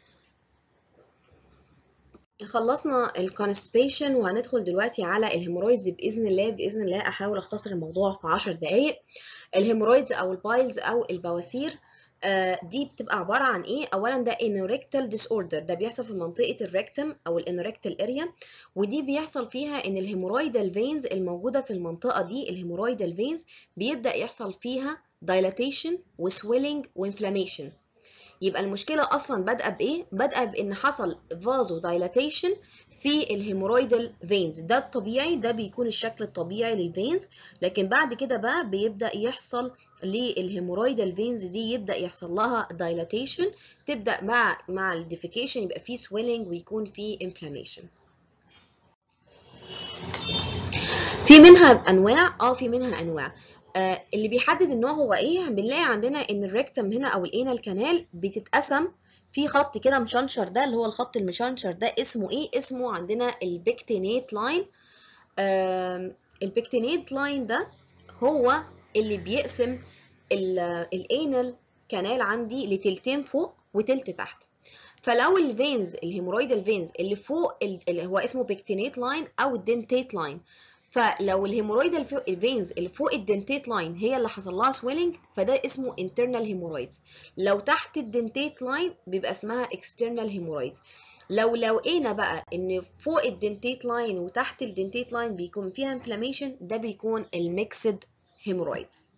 خلصنا الكونستيبيشن وهندخل دلوقتي على الهيمورويدز باذن الله باذن الله احاول اختصر الموضوع في 10 دقائق الهيمورويدز او البايلز او البواسير دي بتبقى عباره عن ايه اولا ده انوريكتال ديس اوردر ده بيحصل في منطقه الريكتم او الانوريكتال اريا ودي بيحصل فيها ان الهيمورويدال فينز الموجوده في المنطقه دي الهيمورويدال فينز بيبدا يحصل فيها دايلاتيشن وسويلنج وانفلاميشن يبقى المشكله اصلا بادئه بايه بادئه بان حصل فازو دايلاتيشن في الهيمورويدال فينز ده الطبيعي ده بيكون الشكل الطبيعي للفينز لكن بعد كده بقى بيبدا يحصل للهيمورويدال فينز دي يبدا يحصل لها دايلاتيشن تبدا مع مع الديفيكيشن يبقى فيه سويلنج ويكون فيه انفلاميشن في منها انواع اه في منها انواع آه اللي بيحدد النوع هو ايه بنلاقي عندنا ان الريكتم هنا او الانال كانال بتتقسم في خط كده مشنشر ده اللي هو الخط المشنشر ده اسمه ايه اسمه عندنا البكتينيت لاين آه البكتينيت لاين ده هو اللي بيقسم الانال كانال عندي لتلتين فوق وتلت تحت فلو الفينز الهيمورويدال فينز اللي فوق اللي هو اسمه بكتينيت لاين او الدنتيت لاين فلو الهيمورويدال الفينز اللي فوق الدنتيت لاين هي اللي حصل لها سويلنج فده اسمه internal هيمورويدز لو تحت الدنتيت لاين بيبقى اسمها external هيمورويدز لو لقينا بقى ان فوق الدنتيت لاين وتحت الدنتيت لاين بيكون فيها انفلاميشن ده بيكون الميكسد هيمورويدز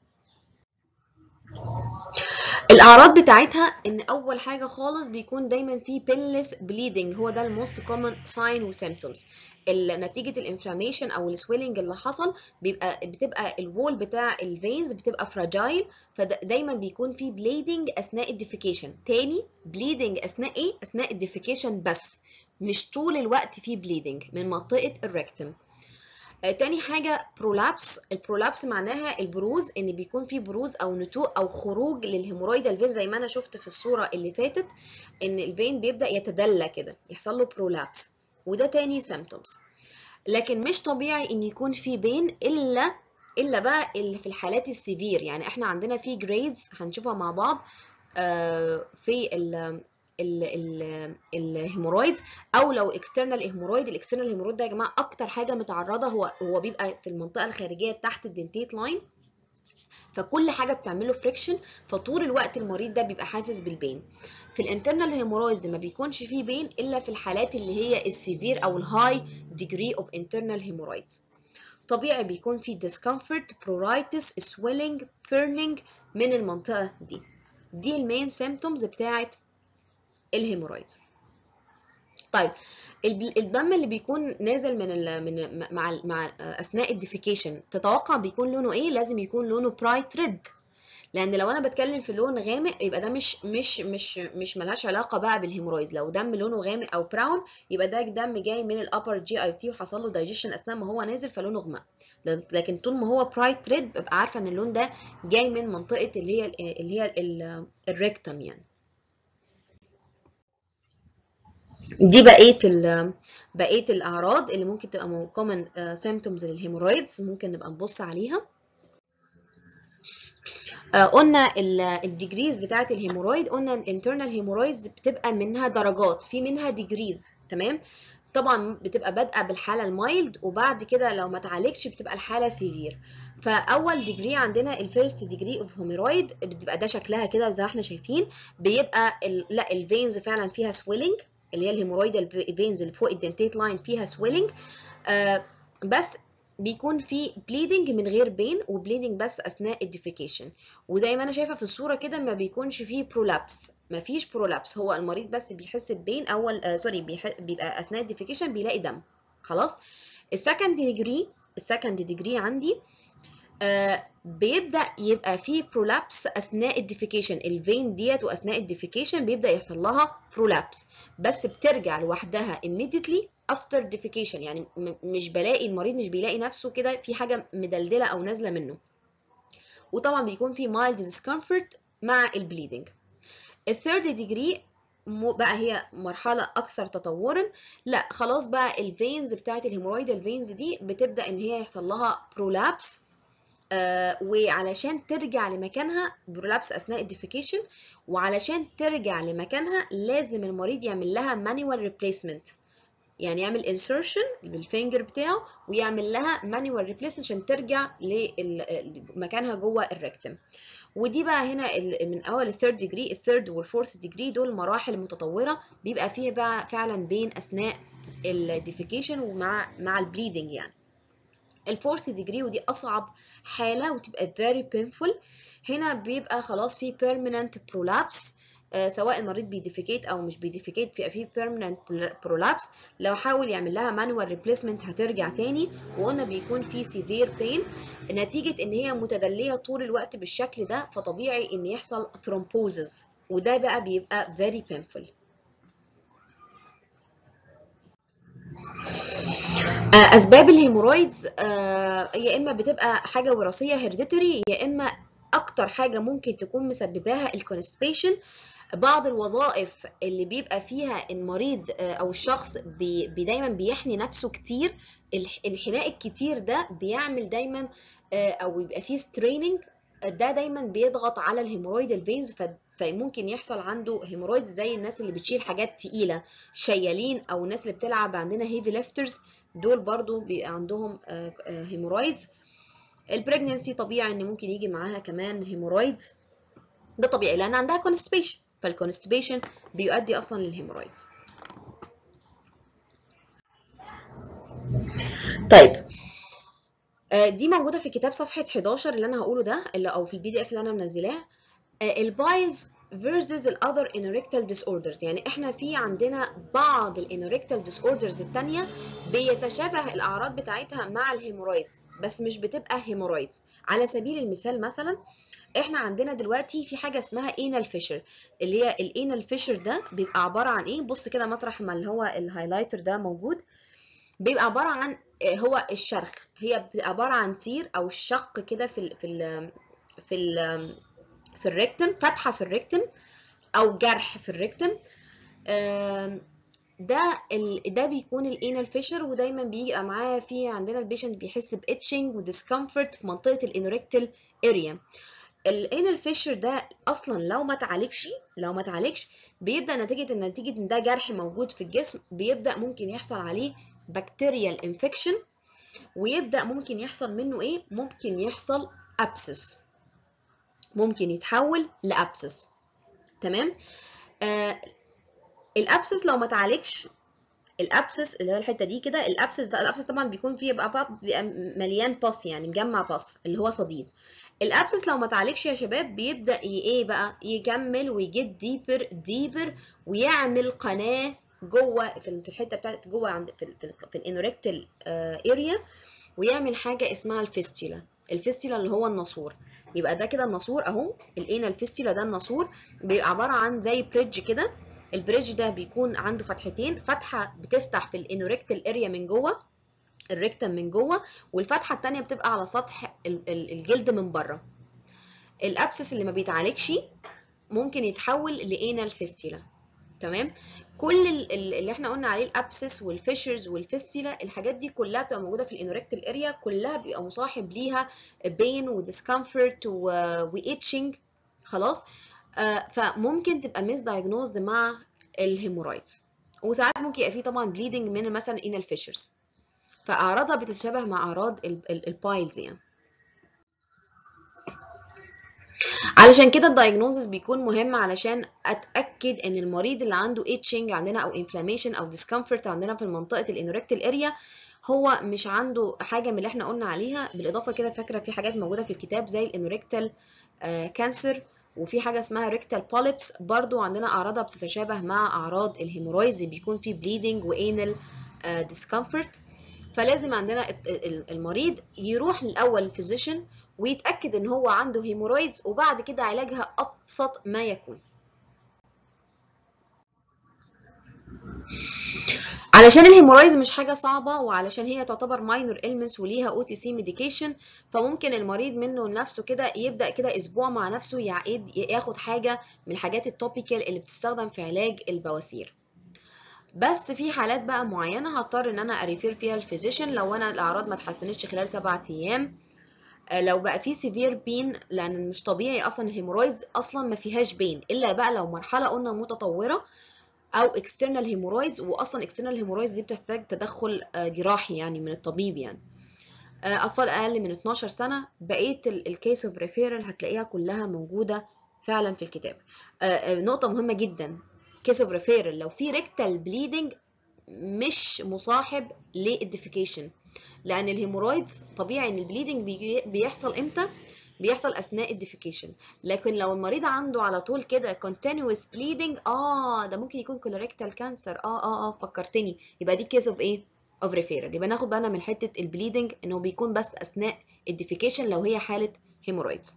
الاعراض بتاعتها ان اول حاجه خالص بيكون دايما في بينلس بليدنج هو ده الموست كومن ساين وسيمتومز نتيجه الانفلاميشن او السويلنج اللي حصل بيبقى بتبقى الوول بتاع الفينز بتبقى فراجايل فدايما بيكون في بليدنج اثناء الديفيكيشن تاني بليدنج اثناء ايه اثناء الديفيكيشن بس مش طول الوقت في بليدنج من منطقه الريكتم آه تاني حاجة برولابس البرولابس معناها البروز ان بيكون في بروز او نتوء او خروج للهيمورويدال فين زي ما انا شفت في الصورة اللي فاتت ان الفين بيبدأ يتدلى كده يحصل له برولابس وده تاني سيمتومز لكن مش طبيعي ان يكون في بين الا الا بقى اللي في الحالات السيفير يعني احنا عندنا في جريدز هنشوفها مع بعض آه في ال الهيمورويدز او لو اكسترنال هيمورويد الاكسترنال هيمورويد ده يا جماعه اكتر حاجه متعرضه هو هو بيبقى في المنطقه الخارجيه تحت الدنتيت لاين فكل حاجه بتعمل له فريكشن فطول الوقت المريض ده بيبقى حاسس بالبين في الانترنال هيمورايدز ما بيكونش فيه بين الا في الحالات اللي هي السيفير او الهاي ديجري اوف انترنال هيمورايدز طبيعي بيكون في discomfort pruritus swelling burning من المنطقه دي دي المين سيمبتومز بتاعت الهيمورايدز طيب الدم اللي بيكون نازل من ال من مع مع اثناء الديفيكيشن تتوقع بيكون لونه ايه لازم يكون لونه برايت ريد لان لو انا بتكلم في لون غامق يبقى ده مش مش مش مش ملهاش علاقه بقى بالهيمورايدز لو دم لونه غامق او براون يبقى ده دم جاي من الابر جي اي تي وحصل له دايجيشن اثناء ما هو نازل فلونه غمق لكن طول ما هو برايت ريد ببقى عارفه ان اللون ده جاي من منطقه اللي هي اللي هي الريكتم يعني دي بقيه ال بقيه الاعراض اللي ممكن تبقى common symptoms للهيمورايدز ممكن نبقى نبص عليها قلنا الديجريز بتاعه الهيمورايد قلنا الانترنال هيمورايدز بتبقى منها درجات في منها ديجريز تمام طبعا بتبقى بادئه بالحاله المايلد وبعد كده لو ما اتعالجش بتبقى الحاله سيفير فاول ديجري عندنا الفيرست ديجري اوف هيمورايد بتبقى ده شكلها كده زي ما احنا شايفين بيبقى ال لا الفينز فعلا فيها سويلنج اللي هي الهيمورايدال فينز اللي فوق الدنتيت لاين فيها سويلنج آه بس بيكون في بليدنج من غير بين وبليدنج بس اثناء الديفيكيشن وزي ما انا شايفه في الصوره كده ما بيكونش فيه برولابس ما فيش برولابس هو المريض بس بيحس ببين اول آه سوري بيبقى اثناء الديفيكيشن بيلاقي دم خلاص السكند ديجري السكند ديجري عندي آه بيبدا يبقى فيه برولابس اثناء الديفيكيشن الفين ديت واثناء الديفيكيشن بيبدا يحصل لها برولابس بس بترجع لوحدها immediately after defecation يعني مش بلاقي المريض مش بيلاقي نفسه كده في حاجه مدلدله او نازله منه وطبعا بيكون في mild discomfort مع البليدنج الثيرد ديجري بقى هي مرحله اكثر تطورا لا خلاص بقى الفينز بتاعت الهيمورويدال فينز دي بتبدا ان هي يحصل لها برولابس آه وعلشان ترجع لمكانها برولابس اثناء الديفيكيشن وعلشان ترجع لمكانها لازم المريض يعمل لها مانيوال ريبليسمنت يعني يعمل انسرشن بالفينجر بتاعه ويعمل لها مانيوال ريبليسمنت عشان ترجع لمكانها جوه الريكتم ودي بقى هنا من اول الثيرد ديجري الثيرد والفورث ديجري دول مراحل متطوره بيبقى فيها بقى فعلا بين اثناء الديفيكيشن ومع مع البليدنج يعني الفورث ديجري ودي اصعب حاله وتبقى very painful هنا بيبقى خلاص في permanent prolapse آه سواء المريض بيديفيكيت او مش بيديفيكيت بيبقى في permanent prolapse لو حاول يعمل لها manual replacement هترجع تاني وقلنا بيكون في severe pain نتيجة ان هي متدلية طول الوقت بالشكل ده فطبيعي ان يحصل thrombosis وده بقى بيبقى very painful اسباب الهيمورويدز يا اما بتبقى حاجه وراثيه هيرديتري يا اما اكتر حاجه ممكن تكون مسبباها الكونستيبيشن بعض الوظائف اللي بيبقى فيها المريض او الشخص بي دايما بيحني نفسه كتير الانحناء الكتير ده بيعمل دايما او بيبقى فيه ستريننج ده دايما بيضغط على الهيمورويدال فينز فممكن يحصل عنده هيمورويد زي الناس اللي بتشيل حاجات تقيله شيالين او الناس اللي بتلعب عندنا هيفي ليفترز دول برضو بيبقى عندهم هيمورويدز البريجننسي طبيعي ان ممكن يجي معاها كمان هيمورويدز ده طبيعي لان عندها كونستيبيشن فالكونستيبيشن بيؤدي اصلا للهيمورويدز طيب دي موجوده في كتاب صفحه 11 اللي انا هقوله ده اللي او في البي دي اف اللي انا منزلاه البايلز versus other anorectal disorders يعني احنا في عندنا بعض الانوريكتال disorders التانية بيتشابه الاعراض بتاعتها مع الهيمورويدز بس مش بتبقى هيمورويدز على سبيل المثال مثلا احنا عندنا دلوقتي في حاجه اسمها انال فيشر اللي هي الانال فيشر ده بيبقى عباره عن ايه بص كده مطرح ما اللي هو الهايلايتر ده موجود بيبقى عباره عن هو الشرخ هي بتبقى عباره عن تير او شق كده في ال في ال في ال في الريكتم فتحه في الريكتم او جرح في الريكتم ده ال... ده بيكون الانال فيشر ودايما بيبقى معاه في عندنا البيشنت بيحس باتشنج وديسكمفورت في منطقه الانوريكتال اريا الانال فيشر ده اصلا لو ما اتعالجش لو ما اتعالجش بيبدا نتيجه ان نتيجه ان ده جرح موجود في الجسم بيبدا ممكن يحصل عليه بكتيريال انفكشن ويبدا ممكن يحصل منه ايه ممكن يحصل ابسس ممكن يتحول لابسس تمام آه الابسس لو ما اتعالجش الابسس اللي هو الحته دي كده الابسس ده الابسس طبعا بيكون فيه بيبقى, بيبقى مليان باس يعني مجمع باس اللي هو صديد الابسس لو ما اتعالجش يا شباب بيبدا ايه بقى يكمل ويجيت ديبر ديبر ويعمل قناه جوه في الحته بتاعت جوه عند في, في, في الانوركتال اريا ويعمل حاجه اسمها الفيستيلا الفيستيلا اللي هو الناسور يبقى ده كده الناسور اهو الانال الفيستيلا ده الناسور بيبقى عباره عن زي بريدج كده البريدج ده بيكون عنده فتحتين فتحه بتفتح في الانوركتال اريا من جوه الريكتم من جوه والفتحه الثانيه بتبقى على سطح الجلد من بره الابسس اللي ما بيتعالجش ممكن يتحول لانال فيستيلا تمام كل اللي احنا قلنا عليه الابسس والفيشرز والفيستيلا الحاجات دي كلها بتبقى موجوده في الانوركتال اريا كلها بيبقى مصاحب ليها بين وديسكمفورت واتشنج خلاص آه فممكن تبقى ميس دايجنوزد مع الهيمورايدز وساعات ممكن يبقى فيه طبعا بليدنج من مثلا انال فيشرز فاعراضها بتتشابه مع اعراض البايلز يعني علشان كده الدايجنوزس بيكون مهم علشان اتاكد ان المريض اللي عنده اتشنج عندنا او انفلاميشن او ديسكمفورت عندنا في منطقه الانوركتال اريا هو مش عنده حاجه من اللي احنا قلنا عليها بالاضافه كده فاكره في حاجات موجوده في الكتاب زي الانوركتال كانسر وفي حاجه اسمها ريكتال بوليبس برضو عندنا اعراضها بتتشابه مع اعراض الهيمورايز بيكون في بليدنج وانال ديسكمفورت فلازم عندنا المريض يروح الاول الفيزيشن ويتاكد ان هو عنده هيمورايدز وبعد كده علاجها ابسط ما يكون علشان الهيمورايدز مش حاجه صعبه وعلشان هي تعتبر ماينور إلمنتس وليها او تي سي ميديكيشن فممكن المريض منه لنفسه كده يبدا كده اسبوع مع نفسه يعيد ياخد حاجه من الحاجات التوبيكال اللي بتستخدم في علاج البواسير بس في حالات بقى معينه هضطر ان انا اريفير فيها الفيزيشن لو انا الاعراض ما اتحسنتش خلال سبعة ايام لو بقى في سيفير بين لان مش طبيعي اصلا الهيمورايدز اصلا ما فيهاش بين الا بقى لو مرحله قلنا متطوره او اكسترنال هيمورايدز واصلا اكسترنال هيمورايدز دي بتحتاج تدخل جراحي يعني من الطبيب يعني اطفال اقل من 12 سنه بقيه الكيس اوف ريفيرال هتلاقيها كلها موجوده فعلا في الكتاب نقطه مهمه جدا كيس اوف ريفيرال لو في ريكتال بليدنج مش مصاحب للديفيكيشن لان الهيمورايدز طبيعي ان البليدنج بيحصل امتى بيحصل اثناء الديفيكيشن لكن لو المريض عنده على طول كده continuous bleeding اه ده ممكن يكون كولوريكتال كانسر اه اه اه فكرتني يبقى دي كيس اوف ايه اوف ريفيرال يبقى ناخد بالنا من حته البليدنج انه بيكون بس اثناء الديفيكيشن لو هي حاله هيمورايدز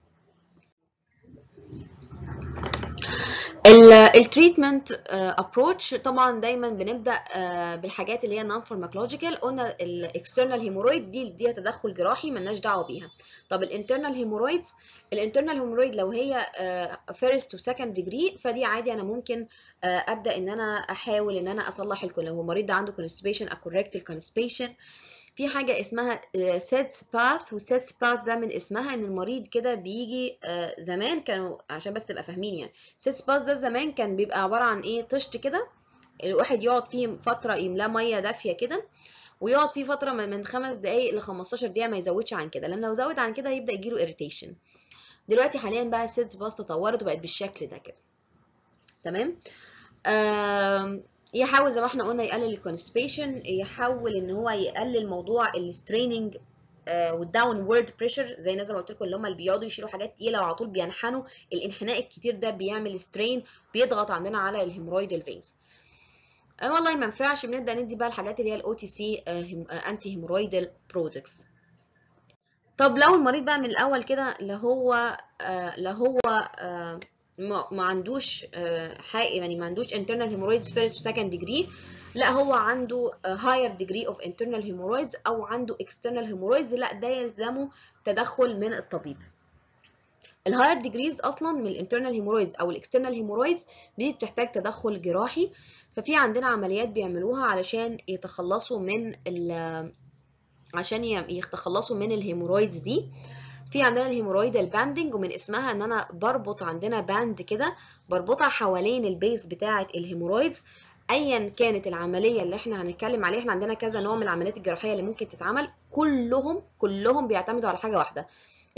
التريتمنت ابروتش طبعا دايما بنبدا بالحاجات اللي هي نون فارماكولوجيكال قلنا الاكسترنال هيمورويد دي دي تدخل جراحي ملناش دعوه بيها طب الانترنال هيمورويدز الانترنال هيمورويد لو هي فيرست وسكند ديجري فدي عادي انا ممكن ابدا ان انا احاول ان انا اصلح لو هو المريض ده عنده كونستيبيشن اكوركت الكونستيبيشن في حاجة اسمها سيتس باث والسيتس باث ده من اسمها ان المريض كده بيجي زمان كانوا عشان بس تبقى فاهمين يعني سيتس باث ده زمان كان بيبقى عبارة عن ايه طشت كده الواحد يقعد فيه فترة يملاه مية دافية كده ويقعد فيه فترة من خمس دقايق ل 15 دقيقة ما يزودش عن كده لان لو زود عن كده يبدأ يجيله اريتيشن دلوقتي حاليا بقى السيتس باث تطورت وبقت بالشكل ده كده تمام آه يحاول زي ما احنا قلنا يقلل الكونستيبيشن يحاول ان هو يقلل موضوع الستريننج والداون وورد بريشر زي الناس زي ما قلت لكم اللي هم اللي بيقعدوا يشيلوا حاجات تقيله وعلى طول بينحنوا الانحناء الكتير ده بيعمل سترين بيضغط عندنا على الهيمورويدال فينز أه والله ما ينفعش بنبدا ندي بقى الحاجات اللي هي الاو تي سي انتي هيمورويدال برودكتس طب لو المريض بقى من الاول كده لا هو آه لا هو آه ما عندوش حاجه يعني ما عندوش internal hemorrhoids first و second degree لا هو عنده higher degree of internal hemorrhoids او عنده external hemorrhoids لا ده يلزمه تدخل من الطبيب الهاير ديجريز اصلا من الانترنال هيمورويدز او الاكسترنال هيمورويدز دي بتحتاج تدخل جراحي ففي عندنا عمليات بيعملوها علشان يتخلصوا من عشان يتخلصوا من الهيمورويدز دي في عندنا الهيمورويدال باندنج ومن اسمها ان انا بربط عندنا باند كده بربطها حوالين البيز بتاعه الهيمورويدز ايا كانت العمليه اللي احنا هنتكلم عليها احنا عندنا كذا نوع من العمليات الجراحيه اللي ممكن تتعمل كلهم كلهم بيعتمدوا على حاجه واحده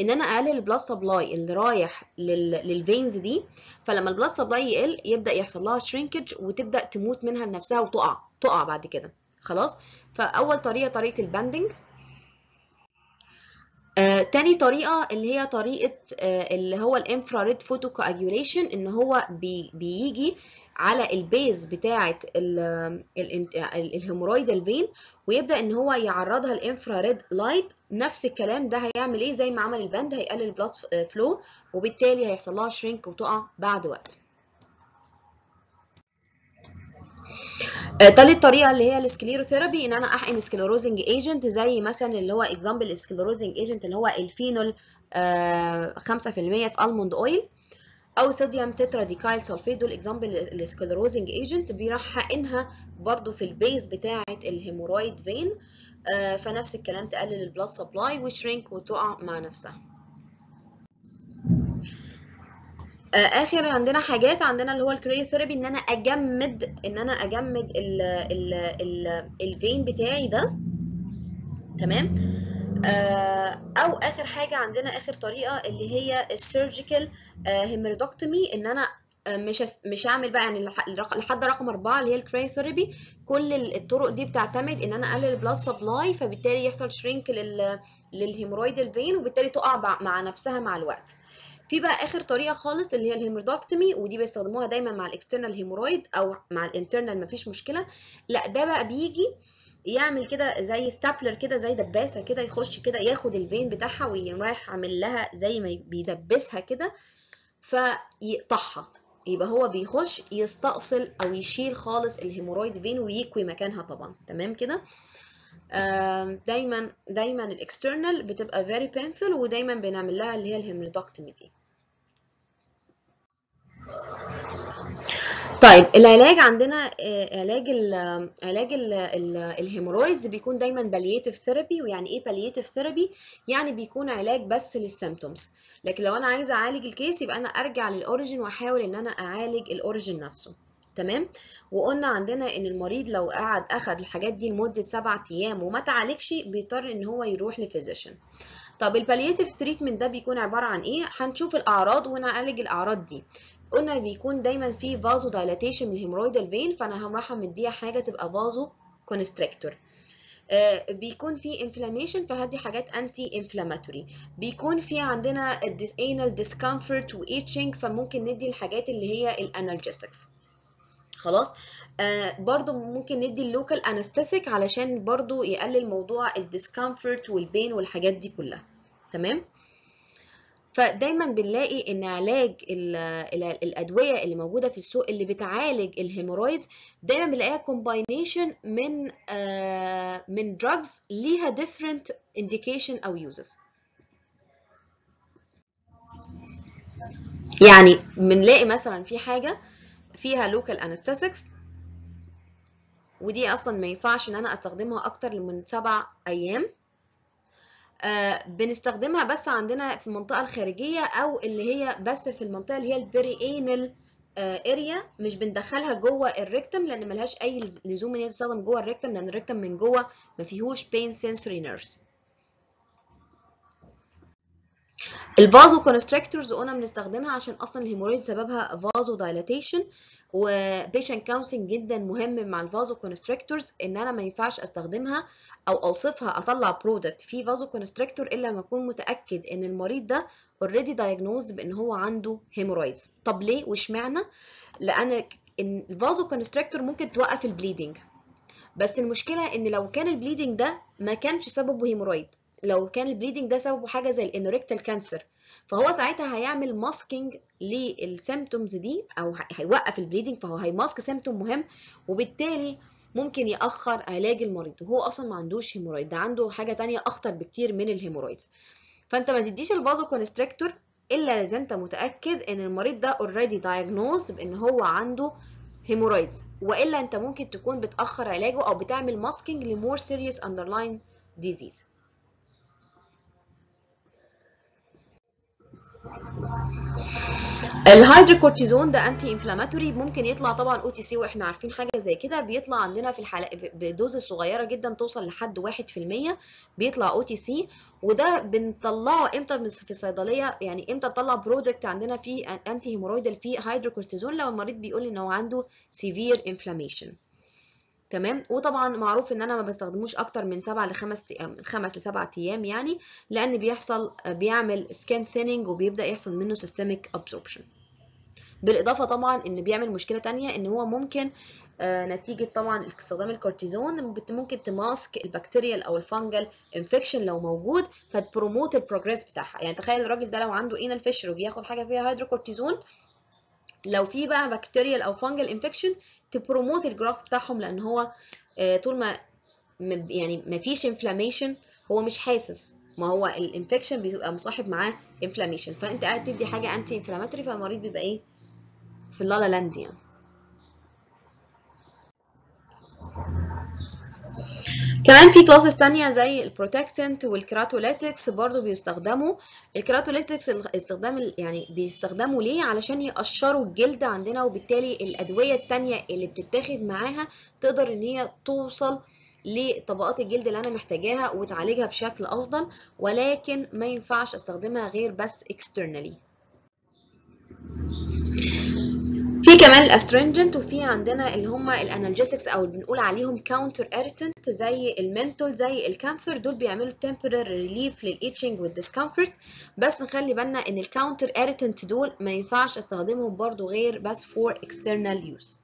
ان انا اقلل البلاد سبلاي اللي رايح للفينز دي فلما البلاد سبلاي يقل يبدا يحصل لها شرينكج وتبدا تموت منها لنفسها وتقع تقع بعد كده خلاص فاول طريقه طريقه الباندنج آه، تاني طريقة اللي هي طريقة آه، اللي هو الانفراريد فوتو كواجيوليشن ان هو بي بيجي على البيز بتاعة الهيمورويدال فين ويبدأ ان هو يعرضها الانفراريد لايت نفس الكلام ده هيعمل ايه زي ما عمل الباند هيقلل البلاد فلو وبالتالي هيحصل لها شرينك وتقع بعد وقت آه، تالت طريقه اللي هي السكليروثيرابي ان انا احقن سكليروزنج ايجنت زي مثلا اللي هو اكزامبل السكليروزنج ايجنت اللي هو الفينول آه، 5% في الموند اويل او صوديوم تترا ديكايل سلفيت دول اكزامبل السكليروزنج ايجنت بيروح حقنها برضو في البيز بتاعه الهيمورويد فين آه، فنفس الكلام تقلل البلاد سبلاي وشرينك وتقع مع نفسها آه، اخر عندنا حاجات عندنا اللي هو الكريوثيرابي ان انا اجمد ان انا اجمد ال ال ال الفين بتاعي ده تمام آه، او اخر حاجه عندنا اخر طريقه اللي هي السيرجيكال هيميرودكتومي ان انا آه، مش هس- مش هعمل بقى يعني لح- لح- لحد رقم أربعة اللي هي الكريوثيرابي كل ال- الطرق دي بتعتمد ان انا اقلل البلاد سبلاي فبالتالي يحصل شرينك لل للهيمورويدال فين وبالتالي تقع بع- مع نفسها مع الوقت في بقى اخر طريقه خالص اللي هي الهيمودكتومي ودي بيستخدموها دايما مع الاكسترنال هيمورويد او مع الانترنال مفيش مشكله لا ده بقى بيجي يعمل كده زي ستابلر كده زي دباسه كده يخش كده ياخد الفين بتاعها ويروح عامل لها زي ما بيدبسها كده فيقطعها يبقى هو بيخش يستأصل او يشيل خالص الهيمورويد فين ويكوي مكانها طبعا تمام كده آم، دايما دايما الاكسترنال بتبقى very painful ودايما بنعمل لها اللي هي الهيمودكتومي دي طيب العلاج عندنا آه، علاج ال علاج ال ال الهيمورويدز بيكون دايما بالياتيف ثيرابي ويعني ايه بالياتيف ثيرابي يعني بيكون علاج بس للسيمبتومز لكن لو انا عايزه اعالج الكيس يبقى انا ارجع للاوريجين واحاول ان انا اعالج الاوريجين نفسه تمام وقلنا عندنا ان المريض لو قعد اخد الحاجات دي لمده سبعة ايام وما تعالجش بيضطر ان هو يروح لفيزيشن طب البالياتيف تريتمنت ده بيكون عباره عن ايه هنشوف الاعراض ونعالج الاعراض دي قلنا بيكون دايما في فازو دايلاتيشن من الهيمورويدال فين فانا هروح مديها حاجه تبقى فازو كونستريكتور آه، بيكون في انفلاميشن فهدي حاجات انتي انفلاماتوري بيكون في عندنا انال ديسكمفورت وايتشنج فممكن ندي الحاجات اللي هي الانالجيسكس خلاص آه برضو ممكن ندي اللوكال انستيثيك علشان برضو يقلل موضوع الديسكمفورت والبين والحاجات دي كلها تمام فدايما بنلاقي ان علاج ال ال الادويه اللي موجوده في السوق اللي بتعالج الهيمورويدز دايما بنلاقيها كومباينيشن من آه من drugs ليها different indication او uses يعني بنلاقي مثلا في حاجه فيها local anesthetics ودي اصلا ما ينفعش ان انا استخدمها اكتر من سبع ايام آه بنستخدمها بس عندنا في المنطقة الخارجية أو اللي هي بس في المنطقة اللي هي البري انال اريا مش بندخلها جوه الريكتم لأن ملهاش أي لزوم إن هي تستخدم جوه الريكتم لأن الريكتم من جوه ما فيهوش pain sensory nerves الفازو كونستريكتورز قلنا بنستخدمها عشان اصلا الهيموريد سببها فازو دايلاتيشن وبيشنت كونسلنج جدا مهم مع الفازو كونستريكتورز ان انا ما ينفعش استخدمها او اوصفها اطلع برودكت فيه فازو كونستريكتور الا لما اكون متاكد ان المريض ده اوريدي دايجنوزد بان هو عنده هيمورايدز طب ليه واشمعنى لان الفازو كونستريكتور ممكن توقف البليدنج بس المشكله ان لو كان البليدنج ده ما كانش سببه هيمورايد لو كان البليدنج ده سببه حاجه زي الانوريكتال كانسر فهو ساعتها هيعمل ماسكينج للسيمتومز دي او هيوقف البليدنج فهو هيماسك سيمتوم مهم وبالتالي ممكن يأخر علاج المريض وهو اصلا ما عندوش هيمورايد ده عنده حاجه تانية اخطر بكتير من الهيمورايدز فانت ما تديش الفازو كونستريكتور الا اذا انت متاكد ان المريض ده اوريدي دايجنوزد بان هو عنده هيمورايدز والا انت ممكن تكون بتاخر علاجه او بتعمل ماسكينج لمور سيريس اندرلاين ديزيز الهيدروكورتيزون ده انتي انفلاماتوري ممكن يطلع طبعا او تي سي واحنا عارفين حاجه زي كده بيطلع عندنا في الحلقه بدوز صغيره جدا توصل لحد 1% بيطلع او تي سي وده بنطلعه امتى في الصيدليه يعني امتى نطلع برودكت عندنا فيه انتي هيمورويدال فيه هيدروكورتيزون لو المريض بيقول ان هو عنده سيفير انفلاميشن تمام وطبعا معروف ان انا ما بستخدموش اكتر من 7 ل 5 من 5 ل 7 ايام يعني لان بيحصل بيعمل سكان ثيننج وبيبدا يحصل منه سيستميك ابسوربشن بالاضافه طبعا ان بيعمل مشكله تانية ان هو ممكن آه نتيجه طبعا استخدام الكورتيزون ممكن تماسك البكتيريال او الفانجل انفكشن لو موجود فتبروموت البروجريس بتاعها يعني تخيل الراجل ده لو عنده انال فيشر وبياخد حاجه فيها هيدروكورتيزون لو في بقى بكتيريال او فانجل انفكشن تبروموت الجراف بتاعهم لان هو آه طول ما يعني ما فيش انفلاميشن هو مش حاسس ما هو الانفكشن بيبقى مصاحب معاه انفلاميشن فانت قاعد تدي حاجه انتي انفلاماتوري فالمريض بيبقى ايه في اللالا لاند يعني كمان في كلاسز تانية زي البروتكتنت والكراتوليتكس برضو بيستخدموا الكراتوليتكس استخدام يعني بيستخدموا ليه علشان يقشروا الجلد عندنا وبالتالي الأدوية التانية اللي بتتاخد معاها تقدر ان هي توصل لطبقات الجلد اللي انا محتاجاها وتعالجها بشكل افضل ولكن ما ينفعش استخدمها غير بس externally في كمان الاسترنجنت وفي عندنا اللي هم الانالجيسكس او اللي بنقول عليهم كاونتر اريتنت زي المنتول زي الكانثر دول بيعملوا temporary ريليف للايتشنج والديسكمفورت بس نخلي بالنا ان الكاونتر اريتنت دول ما ينفعش استخدمهم برضو غير بس فور external use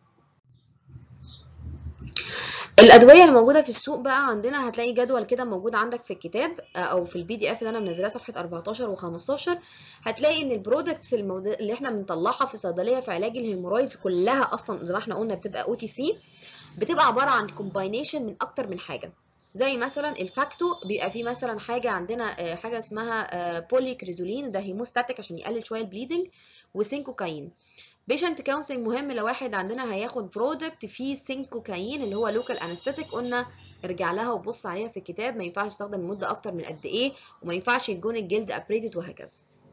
الادويه الموجوده في السوق بقى عندنا هتلاقي جدول كده موجود عندك في الكتاب او في البي دي اف اللي انا منزلاه صفحه 14 و15 هتلاقي ان البرودكتس المود... اللي احنا بنطلعها في الصيدليه في علاج الهيمورايدز كلها اصلا زي ما احنا قلنا بتبقى او تي سي بتبقى عباره عن كومباينيشن من اكتر من حاجه زي مثلا الفاكتو بيبقى فيه مثلا حاجه عندنا حاجه اسمها بولي كريزولين ده هيموستاتيك عشان يقلل شويه البليدنج وسينكوكاين بيشنت كونسلنج مهم لو واحد عندنا هياخد برودكت فيه سينكوكاين اللي هو لوكال انستيتيك قلنا ارجع لها وبص عليها في الكتاب ما ينفعش تستخدم لمده اكتر من قد ايه وما ينفعش يكون الجلد ابريدد وهكذا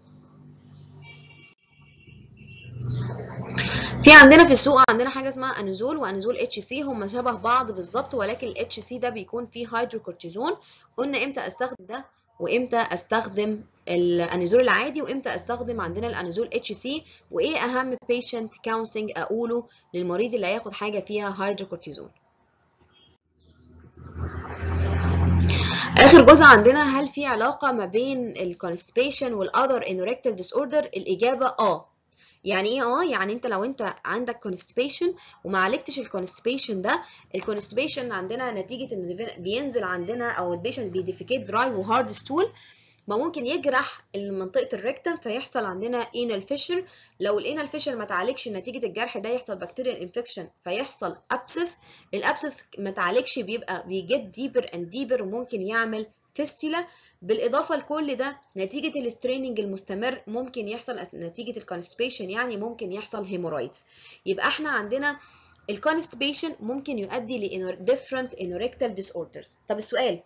في عندنا في السوق عندنا حاجه اسمها انزول وانزول اتش سي هم شبه بعض بالظبط ولكن الاتش سي ده بيكون فيه هيدروكورتيزون قلنا امتى استخدم ده وامتى استخدم الانيزول العادي وامتى استخدم عندنا الانيزول اتش سي وايه اهم بيشنت كونسلنج اقوله للمريض اللي هياخد حاجه فيها هيدروكورتيزون اخر جزء عندنا هل في علاقه ما بين الكونستيبيشن والاذر انوركتال ديس اوردر الاجابه اه يعني ايه اه يعني انت لو انت عندك كونستيبيشن وما عالجتش الكونستيبيشن ده الكونستيبيشن عندنا نتيجه ان بينزل عندنا او البيشنت بيديفيكيت دراي وهارد ستول ما ممكن يجرح منطقه الريكتم فيحصل عندنا انال فيشر لو الانال فيشر ما تعالجش نتيجه الجرح ده يحصل بكتيريال انفكشن فيحصل ابسس الابسس ما تعالجش بيبقى بيجيت ديبر اند ديبر وممكن يعمل فيستولا بالاضافه لكل ده نتيجه الستريننج المستمر ممكن يحصل نتيجه الكونستيبيشن يعني ممكن يحصل هيمورايدز يبقى احنا عندنا الكونستيبيشن ممكن يؤدي ل different anorectal disorders طب السؤال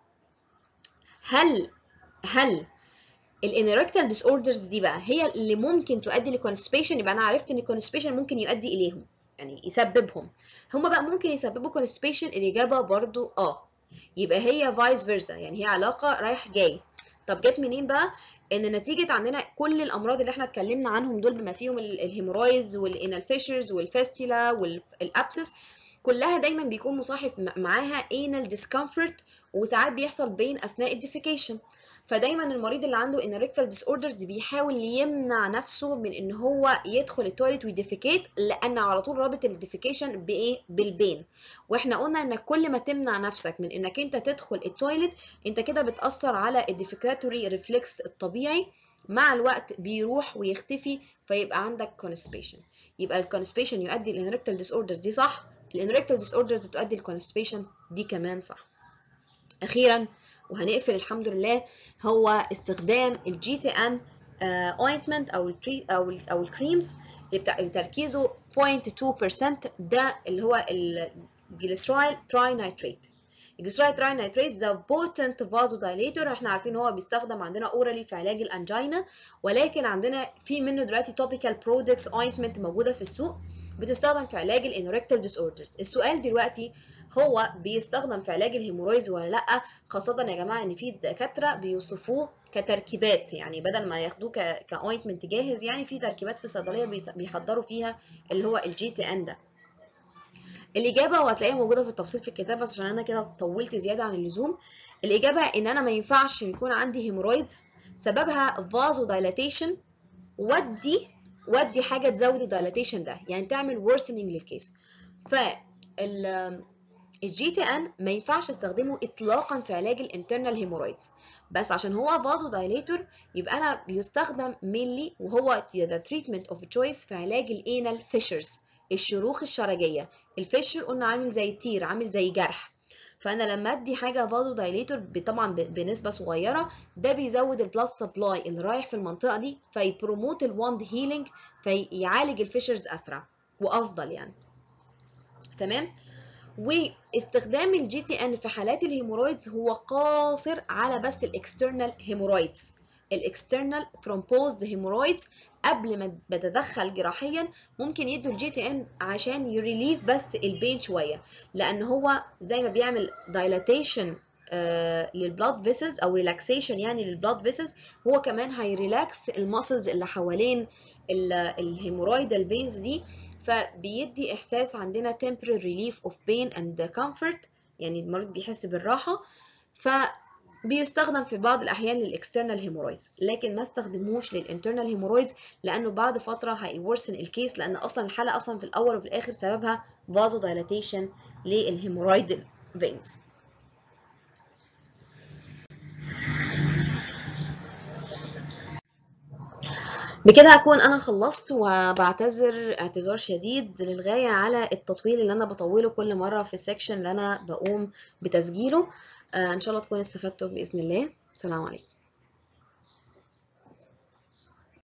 هل هل الانوركتال ديس اوردرز دي بقى هي اللي ممكن تؤدي لكونستيبيشن يبقى انا عرفت ان الكونستيبيشن ممكن يؤدي اليهم يعني يسببهم هما بقى ممكن يسببوا كونستيبيشن الاجابه برضو اه يبقى هي فايس فيرسا يعني هي علاقه رايح جاي طب جت منين بقى ان نتيجه عندنا كل الامراض اللي احنا اتكلمنا عنهم دول بما فيهم الهيمورايز والانال فيشرز والفيستيلا والابسس كلها دايما بيكون مصاحب معاها anal discomfort وساعات بيحصل بين اثناء الديفيكيشن فدايما المريض اللي عنده انريكتال ديس اوردرز بيحاول يمنع نفسه من ان هو يدخل التواليت ويديفيكيت لان على طول رابط الديفيكيشن بايه بالبين واحنا قلنا انك كل ما تمنع نفسك من انك انت تدخل التواليت انت كده بتاثر على الديفيكاتوري ريفلكس الطبيعي مع الوقت بيروح ويختفي فيبقى عندك كونستيبيشن يبقى الكونستيبيشن يؤدي الانريكتال ديس اوردرز دي صح الانريكتال ديس اوردرز تؤدي الكونستيبيشن دي كمان صح اخيرا وهنقفل الحمد لله هو استخدام الجي تي ان اوينتمنت او التري او ال او الكريمز اللي بتاع تركيزه 0.2% ده اللي هو الجليسرايل تراي نايتريت الجليسرايد تراينيتريت ده بوتنت فازودايليتور احنا عارفين هو بيستخدم عندنا اورالي في علاج الانجينا ولكن عندنا في منه دلوقتي توبيكال برودكتس اوينتمنت موجوده في السوق بتستخدم في علاج الانوركتال ديس اوردرز السؤال دلوقتي هو بيستخدم في علاج الهيمورويدز ولا لا خاصه يا جماعه ان في دكاتره بيوصفوه كتركيبات يعني بدل ما ياخدوه كاوينتمنت جاهز يعني في تركيبات في الصيدليه بيحضروا فيها اللي هو الجي تي ان ده الاجابه وهتلاقيها موجوده في التفصيل في الكتاب بس عشان انا كده طولت زياده عن اللزوم الاجابه ان انا ما ينفعش يكون عندي هيمورويدز سببها فازو دايلاتيشن ودي ودي حاجه تزود الدايلاتيشن ده يعني تعمل worsening للكيس ف الجي تي ان ما ينفعش استخدمه اطلاقا في علاج الانترنال هيمورويدز بس عشان هو فازو دايليتور يبقى انا بيستخدم mainly وهو the treatment of choice في علاج الانال فيشرز الشروخ الشرجيه الفيشر قلنا عامل زي تير عامل زي جرح فانا لما ادي حاجه فازو دايليتور طبعا بنسبه صغيره ده بيزود البلاد سبلاي اللي رايح في المنطقه دي فيبروموت الواند هيلينج فيعالج الفيشرز اسرع وافضل يعني تمام واستخدام الجي تي ان في حالات الهيمورويدز هو قاصر على بس الاكسترنال هيمورويدز الاكسترنال ثرومبوزد هيمورويدز قبل ما بتدخل جراحيا ممكن يدوا الجي تي ان عشان يريليف بس البين شويه لان هو زي ما بيعمل دايلاتيشن آه للبلاد فيسلز او ريلاكسيشن يعني للبلاد فيسلز هو كمان هيريلاكس الماسلز اللي حوالين الهيمورويدال فينز دي فبيدي احساس عندنا temporary relief of pain and comfort يعني المريض بيحس بالراحه ف بيستخدم في بعض الاحيان للاكسترنال هيمورويدز لكن ما استخدموش للانترنال هيمورويدز لانه بعد فتره هيورسن الكيس لان اصلا الحاله اصلا في الاول وفي الاخر سببها فازو دايلاتيشن للهيمورويد فينز بكده هكون انا خلصت وبعتذر اعتذار شديد للغايه على التطويل اللي انا بطوله كل مره في السكشن اللي انا بقوم بتسجيله آه ان شاء الله تكونوا استفدتوا باذن الله سلام عليكم